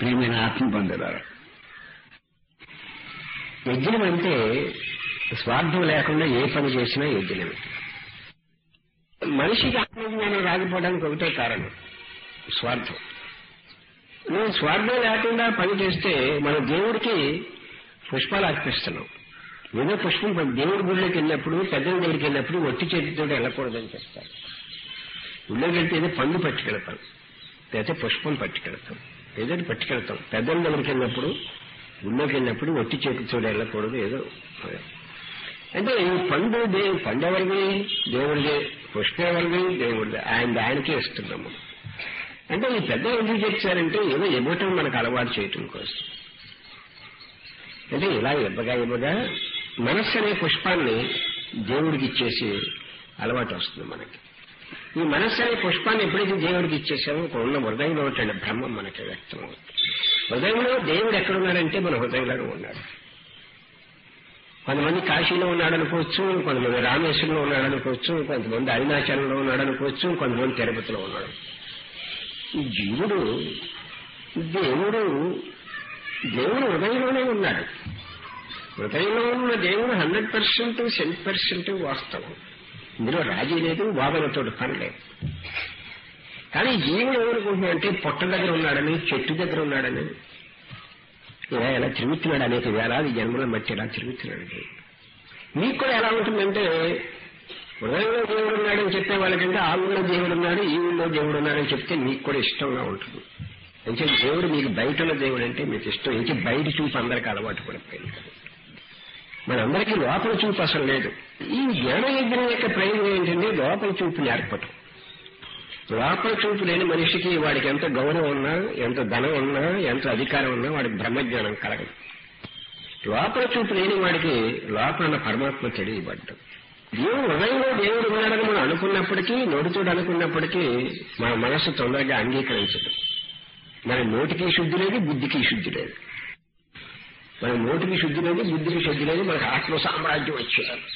ప్రియమైన ఆత్మ పొందరారు యజ్ఞం అంటే స్వార్థం లేకుండా ఏ పని చేసినా యజ్ఞమే మనిషికి ఆత్మజ్ఞానం రాకపోవడానికి ఒకటే కారణం స్వార్థం నువ్వు స్వార్థం లేకుండా పని చేస్తే మన దేవుడికి పుష్పాలు అర్పిస్తున్నాం ఏదో పుష్పం దేవుడి గుడిలోకి వెళ్ళినప్పుడు పెద్దల దగ్గరికి వెళ్ళినప్పుడు ఒట్టి చేతితో వెళ్ళకూడదని చెప్తారు గుళ్ళోకి వెళ్తే ఏదో పండు పట్టుకెళ్తాం లేకపోతే పుష్పం పట్టుకెళ్తాం ఏదో పట్టుకెళ్తాం పెద్దల దగ్గరికి వెళ్ళినప్పుడు గుళ్ళోకి వెళ్ళినప్పుడు ఒట్టి చేతితో వెళ్ళకూడదు ఏదో అంటే ఈ పండు దేవు పండు ఎవరిది దేవుడిదే పుష్పం ఎవరిది దేవుడిదే ఆయన ఆయనకే ఇస్తున్నాము అంటే ఈ పెద్ద ఎందుకు చెప్తారంటే ఏదో ఇవ్వటం మనకు అలవాటు చేయటం కోసం అంటే ఇలా ఇవ్వగా ఇవ్వగా మనస్సు అనే పుష్పాన్ని దేవుడికి ఇచ్చేసి అలవాటు వస్తుంది మనకి ఈ మనస్సు అనే పుష్పాన్ని ఎప్పుడైతే దేవుడికి ఇచ్చేసామో ఒక ఉన్న హృదయంలో ఉంటుంది బ్రహ్మం మనకి వ్యక్తం అవుతుంది హృదయంలో దేవుడు ఎక్కడున్నాడంటే మన హృదయంలోనే ఉన్నాడు కొంతమంది కాశీలో ఉన్నాడు అనుకోవచ్చు కొంతమంది రామేశ్వరంలో ఉన్నాడు అనుకోవచ్చు కొంతమంది అరుణాచలంలో ఉన్నాడు అనుకోవచ్చు కొంతమంది తిరుపతిలో ఉన్నాడు ఈ జీవుడు దేవుడు దేవుడు హృదయంలోనే ఉన్నాడు హృదయంలో ఉన్న దేవుడు హండ్రెడ్ పర్సెంట్ సెంట్ పర్సెంట్ వాస్తవం ఇందులో రాజీ లేదు వాదనతో పని లేదు కానీ జీవుడు ఏమనుకుంటున్నాడంటే పొట్ట దగ్గర ఉన్నాడని చెట్టు దగ్గర ఉన్నాడని ఇలా ఎలా తిరుగుతున్నాడు అనేక వేలాది జన్మలను బట్టి ఎలా తిరుగుతున్నాడు మీకు కూడా ఎలా ఉంటుందంటే హృదయంలో దేవుడు ఉన్నాడని చెప్పే వాళ్ళకంటే ఆ ఊళ్ళో దేవుడు ఉన్నాడు ఈ ఊళ్ళో దేవుడు ఉన్నాడని చెప్తే మీకు కూడా ఇష్టంగా ఉంటుంది అంటే దేవుడు మీకు బయట ఉన్న దేవుడు అంటే మీకు ఇష్టం ఇంకే బయట చూపు అందరికీ అలవాటు పడిపోయింది మనందరికీ లోపల చూపు అసలు లేదు ఈ జ్ఞాన యజ్ఞం యొక్క ప్రయోజనం ఏంటంటే లోపల చూపు నేర్పటం లోపల చూపు లేని మనిషికి వాడికి ఎంత గౌరవం ఉన్నా ఎంత ధనం ఉన్నా ఎంత అధికారం ఉన్నా వాడికి బ్రహ్మజ్ఞానం కలగదు లోపల చూపు లేని వాడికి లోపల ఉన్న పరమాత్మ తెలియబడ్డం దేవుడు హృదయంలో దేవుడు ఉన్నాడని మనం అనుకున్నప్పటికీ నోటితోడు అనుకున్నప్పటికీ మన మనస్సు తొందరగా అంగీకరించదు మన నోటికి శుద్ధి లేదు బుద్ధికి శుద్ధి లేదు మన నోటికి శుద్ధి లేదు బుద్ధికి శుద్ధి లేదు మనకు ఆత్మ సామ్రాజ్యం వచ్చేయాలి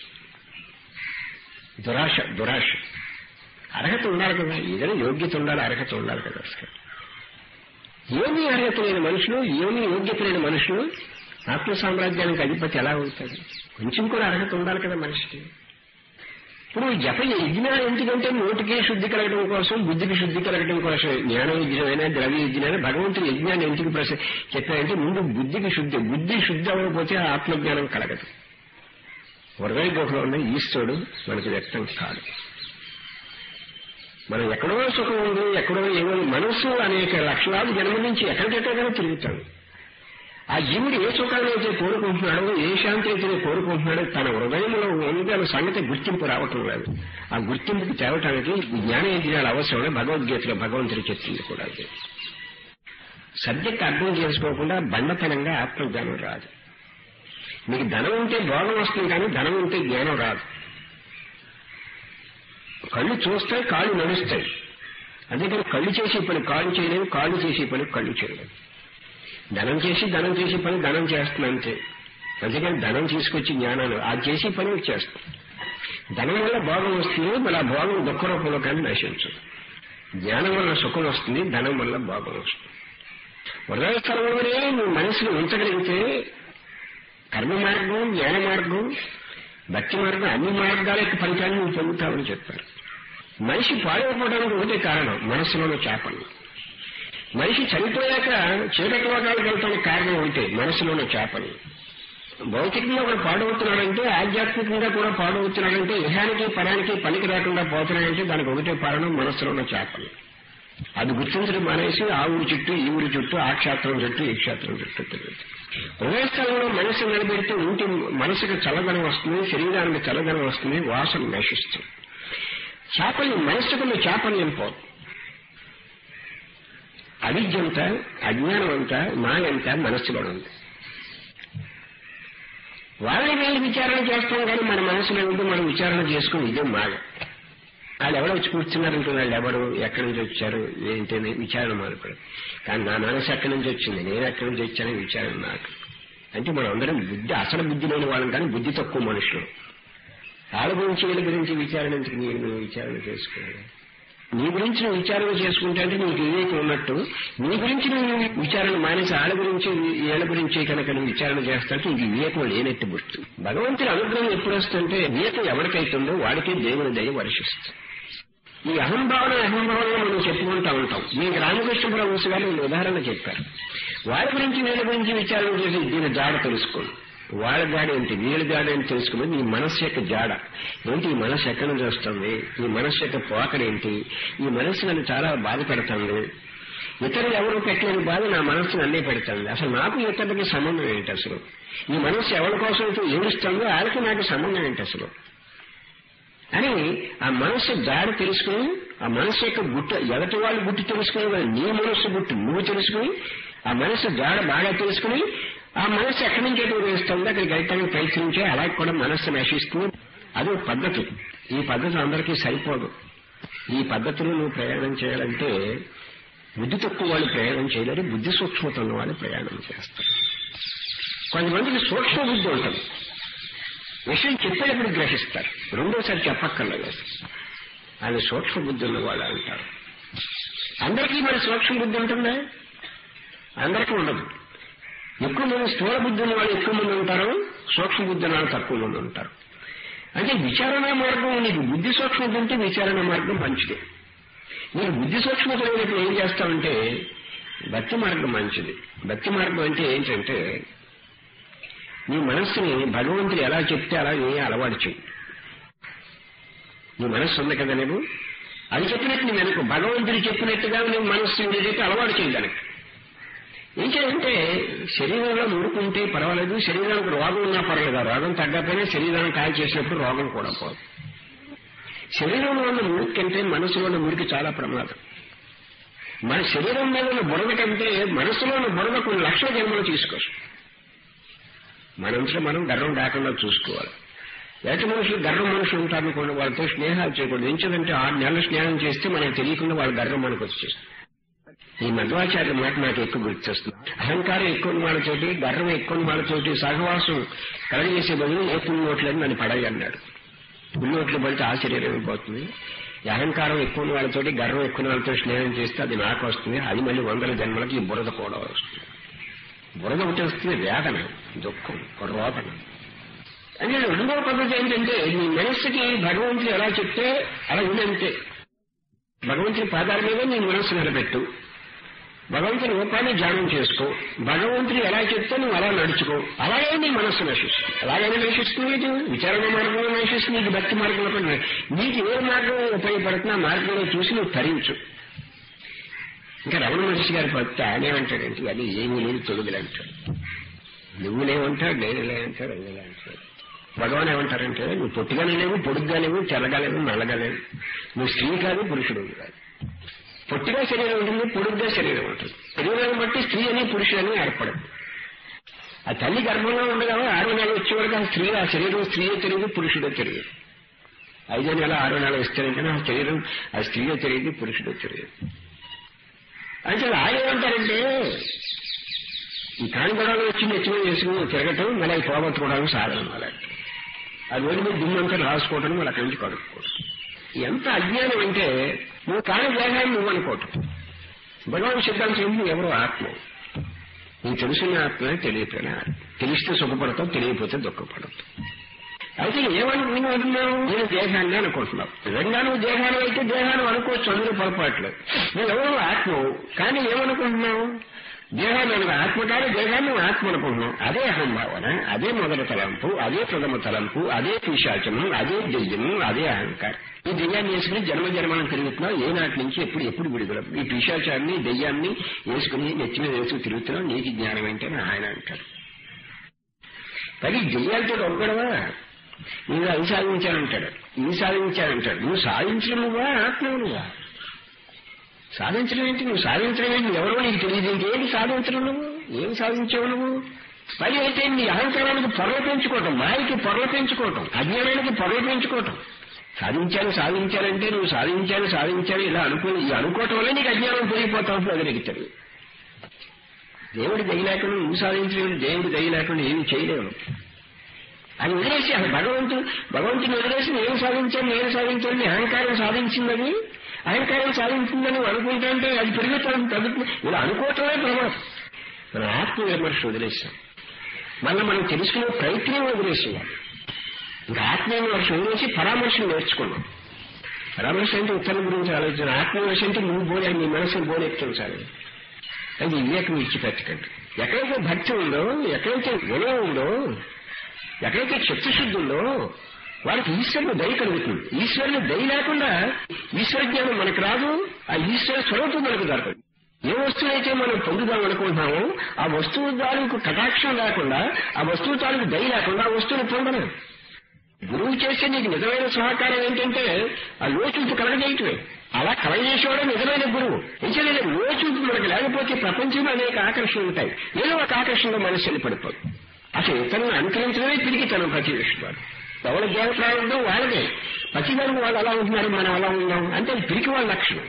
దురాశ దురాశ అర్హత ఉండాలి కదా ఏదైనా యోగ్యత ఉండాలి అర్హత ఉండాలి కదా అసలు ఏమీ అర్హత లేని మనుషులు ఏమీ యోగ్యత లేని మనుషులు ఆత్మ సామ్రాజ్యానికి అధిపతి ఎలా అవుతాడు కొంచెం కూడా అర్హత ఉండాలి కదా మనిషికి ఇప్పుడు జప యజ్ఞాలు ఎందుకంటే నోటికి శుద్ధి కలగడం కోసం బుద్ధికి శుద్ధి కలగడం కోసం జ్ఞాన యజ్ఞమైనా ద్రవ్య యజ్ఞమైనా భగవంతుడు యజ్ఞాన్ని ఎందుకు ప్రశ్న చెప్పారంటే ముందు బుద్ధికి శుద్ధి బుద్ధి శుద్ధి అవ్వకపోతే ఆత్మజ్ఞానం కలగదు హృదయ గుహలో ఉన్న ఈశ్వరుడు మనకి వ్యక్తం కాదు మనం ఎక్కడో సుఖం ఉంది ఎక్కడో ఏమో మనస్సు అనేక లక్షలాది జన్మ నుంచి ఎక్కడికెక్కడికైనా తిరుగుతాడు ఆ జీవుడు ఏ సుఖాన్ని అయితే కోరుకుంటున్నాడో ఏ శాంతి అయితే కోరుకుంటున్నాడో తన హృదయంలో ఉంది అనే సంగతి గుర్తింపు రావటం లేదు ఆ గుర్తింపుకి తేవటానికి జ్ఞాన యజ్ఞాలు అవసరమే భగవద్గీతలో భగవంతుడు చెప్పింది కూడా అది సబ్జెక్ట్ అర్థం చేసుకోకుండా బండతనంగా ఆత్మజ్ఞానం రాదు మీకు ధనం ఉంటే భోగం వస్తుంది కానీ ధనం ఉంటే జ్ఞానం రాదు కళ్ళు చూస్తాయి కాళ్ళు నడుస్తాయి అందుకని కళ్ళు చేసే పని కాళ్ళు చేయలేవు కాళ్ళు చేసే పని కళ్ళు చేయలేవు ధనం చేసి ధనం చేసే పని ధనం చేస్తుంది అంతే అందుకని ధనం తీసుకొచ్చి జ్ఞానాలు ఆ చేసే పని చేస్తుంది ధనం వల్ల భోగం వస్తుంది మరి ఆ భోగం దుఃఖ రూపంలో కానీ నశించదు జ్ఞానం వల్ల సుఖం వస్తుంది ధనం వల్ల భోగం వస్తుంది హృదయ స్థలంలోనే నువ్వు మనసును ఉంచగలిగితే కర్మ మార్గం జ్ఞాన మార్గం భక్తి మార్గం అన్ని మార్గాల యొక్క ఫలితాన్ని నువ్వు పొందుతావని చెప్పారు మనిషి పాడైపోవడానికి ఒకటే కారణం మనస్సులోని చేపలు మనిషి చనిపోయాక చీకటి లోకాలకు వెళ్తానికి కారణం ఒకటే మనసులోని చేపలు భౌతికంగా ఒకడు పాడవుతున్నాడంటే ఆధ్యాత్మికంగా కూడా పాడవుతున్నాడంటే ఇహానికి పరానికి పనికి రాకుండా పోతున్నాడంటే దానికి ఒకటే కారణం మనసులో ఉన్న చేపలు అది గుర్తించడం మానేసి ఆ ఊరి చుట్టూ ఈ ఊరి చుట్టూ ఆ క్షేత్రం చుట్టూ ఈ క్షేత్రం చుట్టూ తిరుగుతుంది హృదయస్థలంలో మనసు నిలబెడితే ఇంటి మనసుకు చల్లదనం వస్తుంది శరీరానికి చల్లదనం వస్తుంది వాసన నశిస్తుంది చేపల్ని మనసుకున్న చేపల్ని పోదు అవిద్య అంతా అజ్ఞానం అంతా మాయంతా మనస్సులో ఉంది వాళ్ళని వెళ్ళి విచారణ చేస్తాం కానీ మన మనసులో ఉంటూ మనం విచారణ చేసుకుని ఇదే మాయ వాళ్ళు ఎవరో వచ్చి కూర్చున్నారంటే వాళ్ళు ఎవరు ఎక్కడి నుంచి వచ్చారు ఏంటని విచారణ మొదలుపడు కానీ నా మనసు ఎక్కడి నుంచి వచ్చింది నేను ఎక్కడి నుంచి వచ్చానని విచారణ నాకు అంటే మనం అందరం బుద్ధి అసలు బుద్ధి లేని వాళ్ళం కానీ బుద్ధి తక్కువ మనుషులు వాళ్ళ గురించి వీళ్ళ గురించి విచారణ ఎందుకు మీరు నువ్వు విచారణ చేసుకోవాలి నీ గురించి నువ్వు విచారణ చేసుకుంటే అంటే నీకు వివేకం ఉన్నట్టు నీ గురించి నువ్వు విచారణ మానేసి ఆళ్ళ గురించి ఏళ్ళ గురించి కనుక నువ్వు విచారణ చేస్తాంటే నీకు వివేకం లేనట్టు గుర్తు భగవంతుని అనుగ్రహం ఎప్పుడు వస్తుంటే వివేకం ఎవరికైతుందో వాడికి దేవుని దయ వర్షిస్తుంది ఈ అహంభావన అహంభావనలో మనం చెప్పుకుంటా ఉంటాం మీకు రామకృష్ణ పరమహంస గారు ఒక ఉదాహరణ చెప్పారు వారి గురించి వీళ్ళ గురించి విచారణ చేసి దీని జాడ తెలుసుకోండి వాళ్ళ జాడ ఏంటి వీళ్ళ జాడ ఏంటి తెలుసుకుని నీ మనస్సు యొక్క జాడ ఏంటి ఈ మనస్సు ఎక్కడి నుంచి వస్తుంది ఈ మనస్సు యొక్క పోకడేంటి ఈ మనస్సు నన్ను చాలా బాధ పెడుతుంది ఇతరులు ఎవరు పెట్టలేని బాధ నా మనస్సును అన్నీ పెడుతుంది అసలు నాకు ఇతరులకి సంబంధం ఏంటి అసలు ఈ మనస్సు ఎవరి కోసం అయితే ఏడుస్తుందో వాళ్ళకి నాకు సంబంధం ఏంటి అసలు అని ఆ మనస్సు జాడ తెలుసుకుని ఆ మనస్సు యొక్క గుట్ట ఎదటి వాళ్ళు గుట్టు తెలుసుకుని నీ మనస్సు గుట్టు నువ్వు తెలుసుకుని ఆ మనస్సు జాడ బాగా తెలుసుకుని ఆ మనస్సు ఎక్కడి నుంచి ఎటు వేస్తుందో అక్కడికి వెళ్తానికి ప్రయత్నించే అలా కూడా మనస్సు నశిస్తుంది అది ఒక పద్ధతి ఈ పద్ధతి అందరికీ సరిపోదు ఈ పద్ధతిలో నువ్వు ప్రయాణం చేయాలంటే బుద్ధి తక్కువ వాళ్ళు ప్రయాణం చేయలేరు బుద్ధి సూక్ష్మత ఉన్న వాళ్ళు ప్రయాణం చేస్తారు కొంతమందికి సూక్ష్మ బుద్ధి ఉంటుంది విషయం చెప్పేటప్పుడు గ్రహిస్తారు రెండోసారి చెప్పక్కర్లేదు అది సూక్ష్మ బుద్ధి ఉన్న వాళ్ళు అంటారు అందరికీ మరి సూక్ష్మ బుద్ధి ఉంటుందా అందరికీ ఉండదు ఎక్కువ మంది స్థూల బుద్ధి ఉన్న వాళ్ళు ఎక్కువ మంది ఉంటారు సూక్ష్మ బుద్ధి ఉన్న వాళ్ళు తక్కువ మంది ఉంటారు అంటే విచారణ మార్గం నీకు బుద్ధి సూక్ష్మత ఉంటే విచారణ మార్గం మంచిది నీకు బుద్ధి సూక్ష్మత లేనప్పుడు ఏం చేస్తావంటే భక్తి మార్గం మంచిది భక్తి మార్గం అంటే ఏంటంటే నీ మనస్సుని భగవంతుడు ఎలా చెప్తే అలా ఏ అలవాటు చెయ్యి నీ మనస్సు ఉంది కదా నువ్వు అది చెప్పినట్టు నువ్వు వెనుక భగవంతుడు చెప్పినట్టుగా నువ్వు మనస్సు చెప్పి అలవాటు చేయి దానికి ఏం చేయాలంటే శరీరంలో ముడుకుంటే పర్వాలేదు శరీరానికి రోగం ఉన్నా పర్వాలేదు ఆ రోగం తగ్గకపోయినా శరీరాన్ని కాయ చేసినప్పుడు రోగం కూడా పోదు శరీరంలో ఉన్న మురికి కంటే మనసులో ఉన్న మురికి చాలా ప్రమాదం మన శరీరం మీద ఉన్న బురద కంటే మనసులో ఉన్న బురద కొన్ని లక్షల జన్మలు తీసుకోవచ్చు మనంతా మనం గర్వం రాకుండా చూసుకోవాలి ఎటు మనుషులు గర్వం మనుషులు ఉంటారనుకోండి వాళ్ళతో స్నేహాలు చేయకూడదు ఎంచదంటే ఆరు నెలలు స్నేహం చేస్తే మనకు తెలియకుండా వాళ్ళ గర్వం మనకు వచ్చేస్తుంది ఈ మధ్వాచార్య మాట నాకు ఎక్కువ గుర్తొస్తుంది అహంకారం ఎక్కువ ఉన్న వాళ్ళతోటి గర్వం ఎక్కువ ఉన్న వాళ్ళతోటి సహవాసం కలగజేసే బదులు ఏ పుణ్యోట్లని నన్ను పడాయి అన్నాడు పుణ్యోట్లు పడితే ఆశ్చర్యం అయిపోతుంది ఈ అహంకారం ఎక్కువ ఉన్న వాళ్ళతోటి గర్వం ఎక్కువ ఉన్న వాళ్ళతో స్నేహం చేస్తే అది నాకు వస్తుంది అది మళ్ళీ వందల జన్మలకి ఈ బురద కూడా వస్తుంది బురద ఒకటి వస్తుంది వేదన దుఃఖం రోదన అంటే రెండవ పద్ధతి ఏంటంటే నీ మనస్సుకి భగవంతుడు ఎలా చెప్తే అలా ఉందంతే భగవంతుని పాదాల మీద నీ మనస్సు నిలబెట్టు భగవంతుని రూపాన్ని ధ్యానం చేసుకో భగవంతుడు ఎలా చెప్తే నువ్వు అలా నడుచుకో అలాగే నీ మనస్సు నశిస్తుంది అలాగైనా నశిస్తుంది నీకు విచారణ మార్గంలో నశిస్తుంది నీకు భక్తి మార్గంలో కూడా నీకు ఏ మార్గం ఉపయోగపడుతున్నా ఆ మార్గంలో చూసి నువ్వు తరించు ఇంకా రమణ మహర్షి గారి భక్తి ఆయన ఏమంటాడంటే అది ఏమీ లేదు తొలుగులు అంటాడు నువ్వు లేవంటాడు నేను లేవంటాడు అది అంటాడు భగవాన్ ఏమంటారంటే నువ్వు పొట్టిగానే లేవు పొడుగ్గా లేవు తెల్లగా లేవు నల్లగా లేవు నువ్వు స్త్రీ కాదు పురుషుడు కాదు పొట్టిగా శరీరం ఉంటుంది పొడుగ్గా శరీరం ఉంటుంది శరీరాన్ని బట్టి స్త్రీ అని పురుషుడు అని ఏర్పడదు ఆ తల్లి గర్భంలో ఉండగా ఆరో నెల వచ్చే వరకు ఆ స్త్రీ ఆ శరీరం స్త్రీయో తెలియదు పురుషుడో తెలియదు ఐదో నెల ఆరో నెల వస్తేనే ఆ శరీరం ఆ స్త్రీయో తెలియదు పురుషుడో తెలియదు అంటే ఆగేమంటారంటే ఈ కాణిగొడవలు వచ్చి నెచ్చిన చేసుకుని తిరగటం మళ్ళీ అవి పోగొట్టుకోవడానికి సాధనం అలాంటి అది రోజు మీద దుమ్మంతా రాసుకోవటం మళ్ళీ అక్కడి నుంచి కడుక్కోవడం ఎంత అజ్ఞానం అంటే నువ్వు కాని దేహాన్ని నువ్వు అనుకోవటం భగవాన్ సిద్ధాంతం ఏంటి ఎవరో ఆత్మ నీకు తెలిసిన ఆత్మ తెలియపోయిన ఆత్మ తెలిస్తే సుఖపడతావు తెలియకపోతే దుఃఖపడతావు అయితే ఏమనుకుంటున్నావు నేను దేహాన్ని అనుకుంటున్నావు నిజంగా నువ్వు దేహాన్ని అయితే దేహాన్ని అనుకోవచ్చు అందులో పొరపాట్లు నువ్వు ఎవరు ఆత్మవు కానీ ఏమనుకుంటున్నావు దేహాన్ని అనగా ఆత్మ కానీ దేహాన్ని నువ్వు ఆత్మ అనుకుంటున్నావు అదే అహంభావన అదే మొదటి తలంపు అదే ప్రథమ తలంపు అదే పిశాచము అదే దెయ్యము అదే అహంకారం ఈ దెయ్యాన్ని వేసుకుని జన్మ జన్మలను తిరుగుతున్నావు ఏ నాటి నుంచి ఎప్పుడు ఎప్పుడు విడుదల ఈ పిశాచాన్ని దెయ్యాన్ని వేసుకుని నెచ్చిన వేసుకుని తిరుగుతున్నావు నీకు జ్ఞానం ఏంటని ఆయన అంటారు కానీ దెయ్యాలతో ఒక్కడవా నువ్వు అది సాధించానంటాడు ఇది సాధించానంటాడు నువ్వు సాధించడం నువ్వా ఆత్మ నువ్వా సాధించడం ఏంటి నువ్వు సాధించడం ఏంటి ఎవరో నీకు తెలియదు ఇంకేంటి సాధించడం నువ్వు ఏం సాధించావు నువ్వు మరి అయితే నీ అహంకారానికి పొరలు పెంచుకోవటం మాయకి పొరలు పెంచుకోవటం అజ్ఞానానికి పొరలు పెంచుకోవటం సాధించాను సాధించాలంటే నువ్వు సాధించాను సాధించాను ఇలా అనుకో ఈ అనుకోవటం వల్ల నీకు అజ్ఞానం పెరిగిపోతావు అది నీకు తెలియదు దేవుడి దయ లేకుండా నువ్వు సాధించలేవు దేవుడి దయ లేకుండా ఏమి చేయలేవు అది వదిలేసి అసలు భగవంతుడు భగవంతుని వదిలేసి నేను సాధించాను నేను సాధించాను నీ అహంకారం సాధించిందని అహంకారం సాధించిందని నువ్వు అనుకుంటుంటే అది పెరుగుతాం తగ్గుతుంది ఇలా అనుకోవటమే ప్రమాదం మన ఆత్మ విమర్శ వదిలేసాం మళ్ళీ మనం తెలుసుకునే ప్రయత్నం వదిలేసాం ఇంకా ఆత్మ విమర్శ వదిలేసి పరామర్శలు నేర్చుకున్నాం పరామర్శ అంటే ఉత్తరం గురించి ఆలోచన ఆత్మవిమర్శ అంటే నువ్వు బోలే నీ మనసును బోలెత్తించాలి అది వివేకం ఇచ్చిపెట్టకండి ఎక్కడైతే భక్తి ఉందో ఎక్కడైతే గుణం ఉందో ఎక్కడైతే చిత్తశుద్ధి ఉందో వారికి ఈశ్వరుని దయ కలుగుతుంది ఈశ్వరుని దయ లేకుండా ఈశ్వర జ్ఞానం మనకు రాదు ఆ ఈశ్వర స్వరూపం మనకు దొరకదు ఏ వస్తువు అయితే మనం పొందుదాం అనుకుంటున్నామో ఆ వస్తువు తాలూకు కటాక్షం లేకుండా ఆ వస్తువు తాలూకు దయ లేకుండా ఆ వస్తువుని పొందలేం గురువు చేసే నీకు నిజమైన సహకారం ఏంటంటే ఆ లోచూపు కలగజేయటమే అలా కలగజేసేవాడే నిజమైన గురువు ఎందుకంటే లోచూపు మనకు లేకపోతే ప్రపంచంలో అనేక ఆకర్షణలు ఉంటాయి ఏదో ఒక ఆకర్షణలో మనసు వెళ్ళిపడిపోదు అసలు ఇతరులను అనుకరించడమే తిరిగి తను ప్రతివేస్తున్నారు ఎవరి జ్ఞాన ప్రారంభం వాళ్ళదే ప్రతిదానికి వాళ్ళు అలా ఉంటున్నారు మనం అలా ఉన్నాం అంటే అది పిరికి వాళ్ళ లక్షణం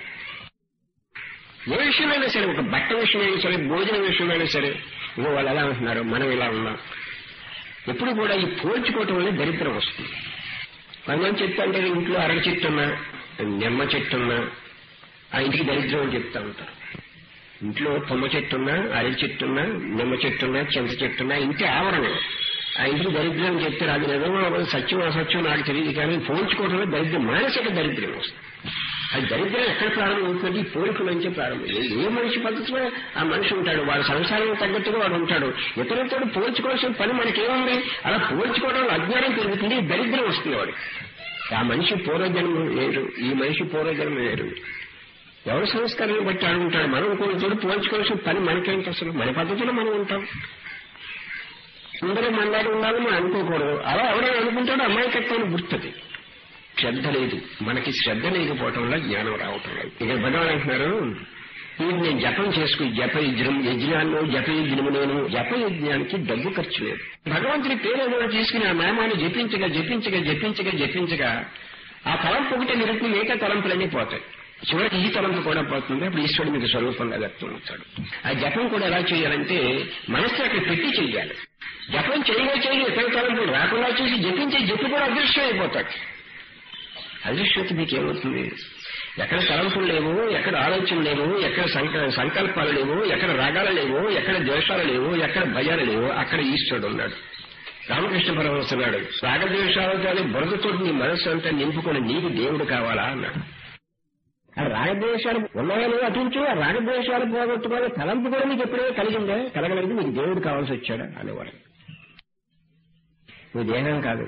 ఏ విషయమైనా సరే ఒక బట్ట విషయమైనా సరే భోజనం విషయమైనా సరే ఇగో వాళ్ళు ఎలా ఉంటున్నారు మనం ఇలా ఉన్నాం ఎప్పుడు కూడా ఈ పోల్చుకోవటం వల్ల దరిద్రం వస్తుంది కొంతమంది చెప్తా అంటే ఇంట్లో అరటి చెట్టు ఉన్నా నిమ్మ చెట్టు ఉన్నా ఆ ఇంటికి దరిద్రం అని చెప్తా ఉంటారు ఇంట్లో తుమ్మ చెట్టు ఉన్నా అరటి చెట్టు ఉన్నా నిమ్మ చెట్టు ఉన్నా చింత చెట్టు ఉన్నా ఇంటి ఆవరణ ఆ ఇంటికి దరిద్రం అని చెప్తారు అది నిజమో అవ్వదు, సత్యం అసత్యం నాకు తెలియదు కానీ పోల్చుకోవటంలో దరిద్రం మానసిక దరిద్రం వస్తుంది అది దరిద్రం ఎక్కడ ప్రారంభమవుతుంది ఈ పోలిక నుంచే ప్రారంభం ఏ- ఏ మనిషి పద్ధతిలో ఆ మనిషి ఉంటాడు వాడు సంసారం తగ్గట్టుగా వాడు ఉంటాడు ఇతరులతో పోల్చుకోవాల్సిన పని మనకేముంది అలా పోల్చుకోవడం వల్ల అజ్ఞానం పెరుగుతుంది దరిద్రం వస్తుంది వాడికి ఆ మనిషి పూర్వజన్మ వేరు ఈ మనిషి పూర్వజన్మ వేరు ఎవరి సంస్కారాన్ని బట్టి అనుకుంటాడు మనం ఇంకొకరితో పోల్చుకోవాల్సిన పని మనకేంటి అసలు మన పద్ధతిలో మనం ఉంటాం అందరూ మనలాగా ఉండాలని మనం అనుకోకూడదు అలా ఎవరైనా అనుకుంటాడో అమాయకత్వాన్ని గుర్తుంది శ్రద్ధ లేదు మనకి శ్రద్ధ లేకపోవటం వల్ల జ్ఞానం రావటం లేదు ఇక భగవాన్ అంటున్నారు ఇది నేను జపం చేసుకుని జప యజ్ఞం యజ్ఞాన్ని జప యజ్ఞము నేను జప యజ్ఞానికి డబ్బు ఖర్చు లేదు భగవంతుని పేరు ఏదైనా తీసుకుని ఆ నామాన్ని జపించగా జపించగా జపించగా జపించగా ఆ తలంపు ఒకటే నిరుకుని మిగతా తలంపులన్నీ పోతాయి చివరికి ఈ తలంపు కూడా పోతుంది అప్పుడు ఈశ్వరుడు మీకు స్వరూపంగా వ్యక్తం అవుతాడు ఆ జపం కూడా ఎలా చేయాలంటే మనస్సు అక్కడ పెట్టి చెయ్యాలి జపం చేయగా చేయి ఇతర తలంపులు రాకుండా చేసి జపించే జపి కూడా అదృశ్యం అయిపోతాడు అదృశ్యత మీకు ఏమవుతుంది ఎక్కడ తలంపులు లేవు ఎక్కడ ఆలోచనలు లేవు ఎక్కడ సంక- సంకల్పాలు లేవు ఎక్కడ రాగాలు లేవు ఎక్కడ ద్వేషాలు లేవు ఎక్కడ భయాలు లేవు అక్కడ ఈశ్వరుడు ఉన్నాడు రామకృష్ణ పరమహంస అన్నాడు రాగద్వేషాలతో బురదతో నీ మనస్సు అంతా నింపుకొని నీకు దేవుడు కావాలా అన్నాడు ఆ రాగద్వేషాలు ఉన్నాయని అటుంచు ఆ రాగద్వేషాలు పోగొట్టుకోవాలి తలంపు కూడా మీకు ఎప్పుడైనా కలిగిందా కలగలేదు మీకు దేవుడు కావాల్సి వచ్చాడా అనేవాడు నువ్వు దేహం కాదు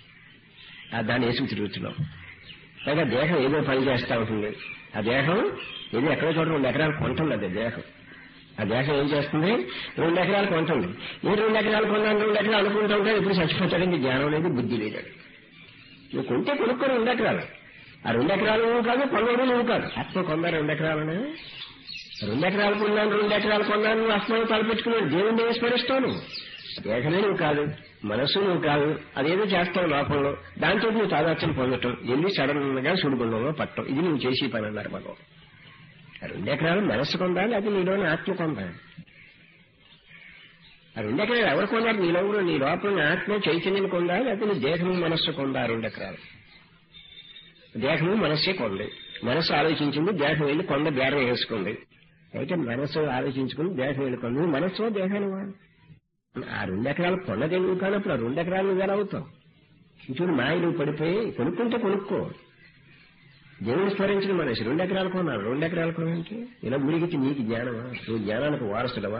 ఆ దాన్ని వేసుకు తిరుగుతున్నావు పైగా దేహం ఏదో పని చేస్తా ఉంటుంది ఆ దేహం ఏదో ఎక్కడో చోట రెండు ఎకరాలు కొంటుంది అది దేహం ఆ దేహం ఏం చేస్తుంది రెండు ఎకరాలు కొంటుంది ఏ రెండు ఎకరాలు కొన్నాను రెండు ఎకరాలు అనుకుంటూ ఉంటాడు ఇప్పుడు చచ్చిపోతాడండి జ్ఞానం లేదు బుద్ధి లేదు నువ్వు కొంటే కొనుక్కో రెండు ఎకరాలు ఆ రెండు ఎకరాలు నువ్వు కాదు కొన్నాడు నువ్వు కాదు ఆత్మ కొందా రెండు ఎకరాలను రెండు ఎకరాలు కొన్నాను రెండు ఎకరాలు కొన్నాను నువ్వు అస్మాను తలపెట్టుకున్నావు దేవుణ్ణి ఏం స్మరిస్తావు నువ్వు దేహమే నువ్వు కాదు మనస్సు నువ్వు కాదు అదేదో చేస్తావు లోపంలో దాంతో నువ్వు తాదాత్యం పొందటం ఎన్ని సడన్ గా సుడిగుండంలో పట్టడం ఇది నువ్వు చేసి పని అన్నారు భగవాన్ ఆ రెండు ఎకరాలు మనస్సు కొందాలి అది నీలోని ఆత్మ కొందాలి ఆ రెండు ఎకరాలు ఎవరు కొన్నారు నీ లోపల నీ లోపల ఆత్మ చైతన్యం కొందా లేకపోతే నీ దేహము మనస్సు కొందా ఆ రెండు ఎకరాలు దేహము మనస్సే కొంది మనస్సు ఆలోచించింది దేహం వెళ్ళి కొండ బేరం వేసుకుంది అయితే మనస్సు ఆలోచించుకుని దేహం వెళ్ళి కొంది నువ్వు మనస్సు దేహాన్ని వాడు ఆ రెండు ఎకరాలు కొండదే నువ్వు కానప్పుడు ఆ రెండు ఎకరాలు నువ్వు ఎలా అవుతావు చూడు మాయ నువ్వు పడిపోయి కొనుక్కుంటే కొనుక్కో దేవుని స్మరించిన మనిషి రెండు ఎకరాలు కొన్నాను రెండు ఎకరాలు కొనంటే ఇలా మునిగితే నీకు జ్ఞానమా నువ్వు జ్ఞానానికి వారసుడవా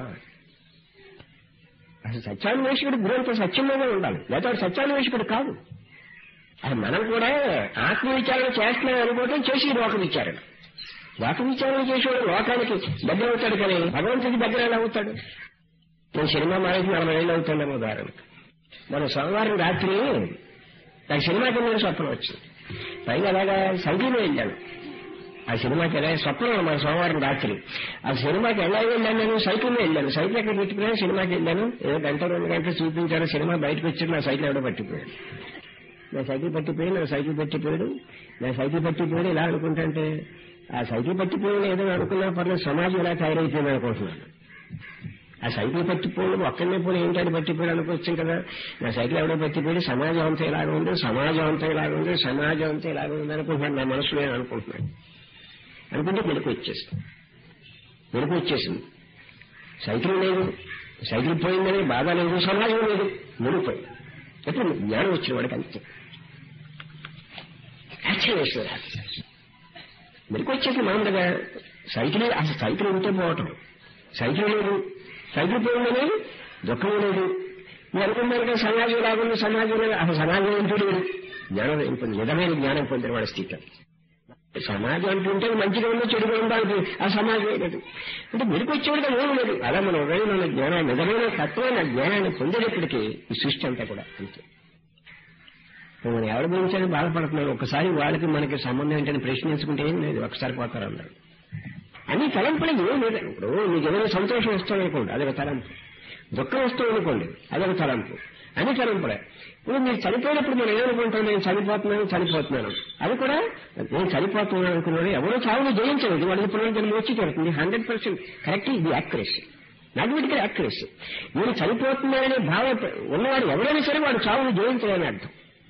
అసలు సత్యాన్వేషకుడు గురంతో సత్యంలోనే ఉండాలి లేదా వాడు సత్యాన్వేషకుడు కాదు అది మనం కూడా ఆత్మ విచారణ చేస్తున్నాం అనుకోవటం చేసి లోక విచారణ లోక విచారణ చేసేవాడు లోకానికి దగ్గర అవుతాడు కానీ భగవంతుడికి దగ్గర ఎలా అవుతాడు నేను సినిమా మానేసి నలభై ఏళ్ళు అవుతుండేమో ఉదాహరణకు మన సోమవారం రాత్రి నాకు సినిమాకి వెళ్ళిన స్వప్నం వచ్చింది పైగా అలాగా సంగీతం వెళ్ళాను ఆ సినిమాకి ఎలా స్వప్నం మన సోమవారం రాత్రి ఆ సినిమాకి ఎలా వెళ్ళాను నేను సైకిల్ మీద వెళ్ళాను సైకిల్ ఎక్కడ పెట్టుకున్నాను సినిమాకి వెళ్ళాను ఏదో గంట రెండు గంటలు చూపించాను సినిమా బయటకు వచ్చి నా సైకిల్ ఎవడో పట్టిపోయాడు నా సైకిల్ పట్టిపోయి నా సైకిల్ పట్టిపోయాడు నా సైకిల్ పట్టిపోయాడు ఇలా అనుకుంటుంటే ఆ సైకిల్ పట్టిపోయాడు ఏదో అనుకున్నా పర్లేదు సమాజం ఇలా తయారైపోయింది అనుకుంటున్నాను ఆ సైకిల్ పట్టిపోవడం ఒక్కనే పోయి ఏంటని పట్టిపోయాడు అనుకోవచ్చు కదా నా సైకిల్ ఎవడో పట్టిపోయి సమాజం అంతా ఇలాగ ఉంది సమాజం అంతా ఇలాగ ఉంది సమాజం అంతా ఇలాగ ఉంది అనుకుంటున్నాను నా మనసులో నేను అనుకుంటున్నాను అనుకుంటే మెలకు వచ్చేస్తుంది మెలకు వచ్చేసింది సైకిల్ లేదు సైకిల్ పోయిందని బాధ లేదు సమాజం లేదు ముడిపోయింది ఎప్పుడు జ్ఞానం వచ్చిన వాడికి అంతే యాక్చువల్ మెలకు వచ్చేసి మామూలుగా సైకిల్ అసలు సైకిల్ ఉంటే పోవటం సైకిల్ లేదు సైకిల్ పోయిందని దుఃఖం లేదు మీరు అనుకున్నారు కదా సమాజం లాగుంది సమాజం లేదు అసలు సమాజం ఏంటో లేదు జ్ఞానం ఏం పొంది నిజమైన జ్ఞానం పొందిన వాడి స్థితి సమాజం అంటుంటే మంచిగా ఉందో చెడుగా ఉందో అది ఆ సమాజం లేదు అంటే మెరుగు వచ్చేవాడిగా ఏం లేదు అలా మనం ఉదయమైన జ్ఞానం నిజమైన తత్వమైన జ్ఞానాన్ని పొందేటప్పటికీ ఈ సృష్టి అంతా కూడా అంతే మనం ఎవరి గురించి అని బాధపడుతున్నాం ఒకసారి వాళ్ళకి మనకి సంబంధం ఏంటని ప్రశ్నించుకుంటే ఏం లేదు ఒకసారి పోతారు అన్నారు అన్ని తలంపులు ఏం లేదు ఇప్పుడు మీకు ఏదైనా సంతోషం వస్తామనుకోండి అదొక తలంపు దుఃఖం వస్తాం అనుకోండి అదొక తలంపు అన్ని తలంపులే ఇప్పుడు మీరు చనిపోయినప్పుడు మనం ఏమనుకుంటాం నేను చనిపోతున్నాను చనిపోతున్నాను అది కూడా నేను చనిపోతున్నాను అనుకున్నాడు ఎవరో చావును జయించలేదు వాళ్ళకి పునర్జన్మ వచ్చి తీరుతుంది హండ్రెడ్ పర్సెంట్ కరెక్ట్ ఇది యాక్యురసీ మ్యాథమెటికల్ యాక్యురసీ నేను చనిపోతున్నాననే భావం ఉన్నవాడు ఎవరైనా సరే వాడు చావును జయించలేని అర్థం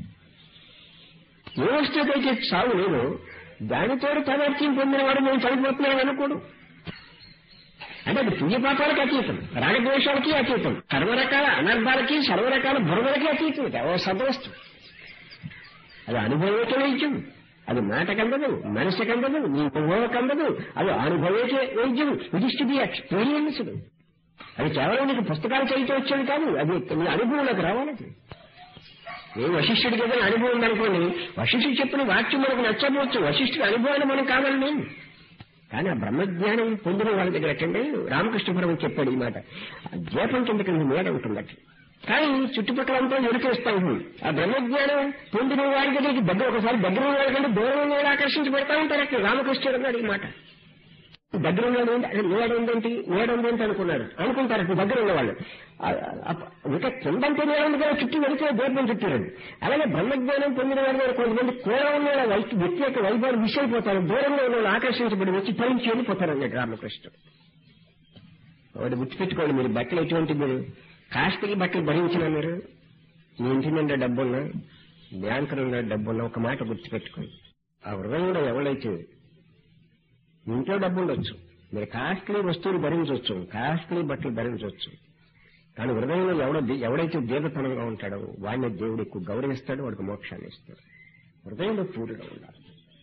ఏ వస్తువుకైతే చావు లేదు దానితో తదర్థం పొందినవాడు నేను చనిపోతున్నాను అనుకోడు అంటే అది పుణ్యపాపాలకి అతీతం రాగద్వేషాలకి అతీతం సర్వరకాల అనర్థాలకి సర్వరకాల భ్రమలకి అతీతం ఇది ఓ సద్వస్తు అది అనుభవకే వైద్యం అది మాటకందదు మనసుకందదు నీ అనుభవకందదు అది అనుభవేకే వైద్యం it is to be experienced అది కేవలం నీకు పుస్తకాలు చదివితే వచ్చేది కాదు అది నీ అనుభవంలోకి రావాలి ఏ వశిష్ఠుడికి ఏదైనా అనుభవం ఉందనుకోండి వశిష్ఠుడు చెప్పిన వాక్యం మనకు నచ్చకపోవచ్చు వశిష్ఠుడి అనుభవాన్ని మనం కావాలని కానీ ఆ బ్రహ్మజ్ఞానం పొందిన వాళ్ళ దగ్గర ఎట్టండి రామకృష్ణ పరమ చెప్పాడు ఈ మాట ఆ దీపం కింద కింద మేడ ఉంటుంది అట్లా కానీ చుట్టుపక్కల అంతా ఎరుకేస్తా ఉంది ఆ బ్రహ్మజ్ఞానం పొందిన వారి దగ్గరికి దగ్గర ఒకసారి దగ్గర ఉన్న వాళ్ళకంటే దూరం ఉన్న వాళ్ళు ఆకర్షించి పెడతా ఉంటారు అక్కడ రామకృష్ణుడు అన్నాడు ఈ మాట దగ్గర ఉన్నది ఏంటి అసలు నీడ ఉందేంటి నీడ ఉందేంటి అనుకున్నారు అనుకుంటారు అప్పుడు దగ్గర ఉన్నవాళ్ళు ఇంకా కిందంటే నీడ ఉంది కదా చుట్టూ వెళితే దీపం చుట్టారండి అలాగే బ్రహ్మజ్ఞానం పొందిన వారి మీద కొంతమంది కూడా ఉన్న వాళ్ళ వై- వ్యక్తి యొక్క వైభవాలు మిస్ అయిపోతారు దూరంలో ఉన్న వాళ్ళు ఆకర్షించబడి వచ్చి ఫలించి వెళ్ళిపోతారు అన్నాడు రామకృష్ణుడు ఒకటి గుర్తుపెట్టుకోండి మీరు బట్టలు ఎటువంటి మీరు కాస్ట్లీ బట్టలు భరించిన మీరు మీ ఇంటి నిండా డబ్బున్నా బ్యాంకు నిండా డబ్బున్నా ఒక మాట గుర్తుపెట్టుకోండి ఆ హృదయంలో ఎవరైతే ఇంట్లో డబ్బు ఉండొచ్చు మీరు కాస్ట్లీ వస్తువులు భరించవచ్చు కాస్ట్లీ బట్టలు భరించవచ్చు కానీ హృదయంలో ఎవడ ఎవడైతే దీర్ఘతనంగా ఉంటాడో వాడిని దేవుడు ఎక్కువ గౌరవిస్తాడు వాడికి మోక్షాన్ని ఇస్తాడు హృదయంలో పూర్తిగా ఉండాలి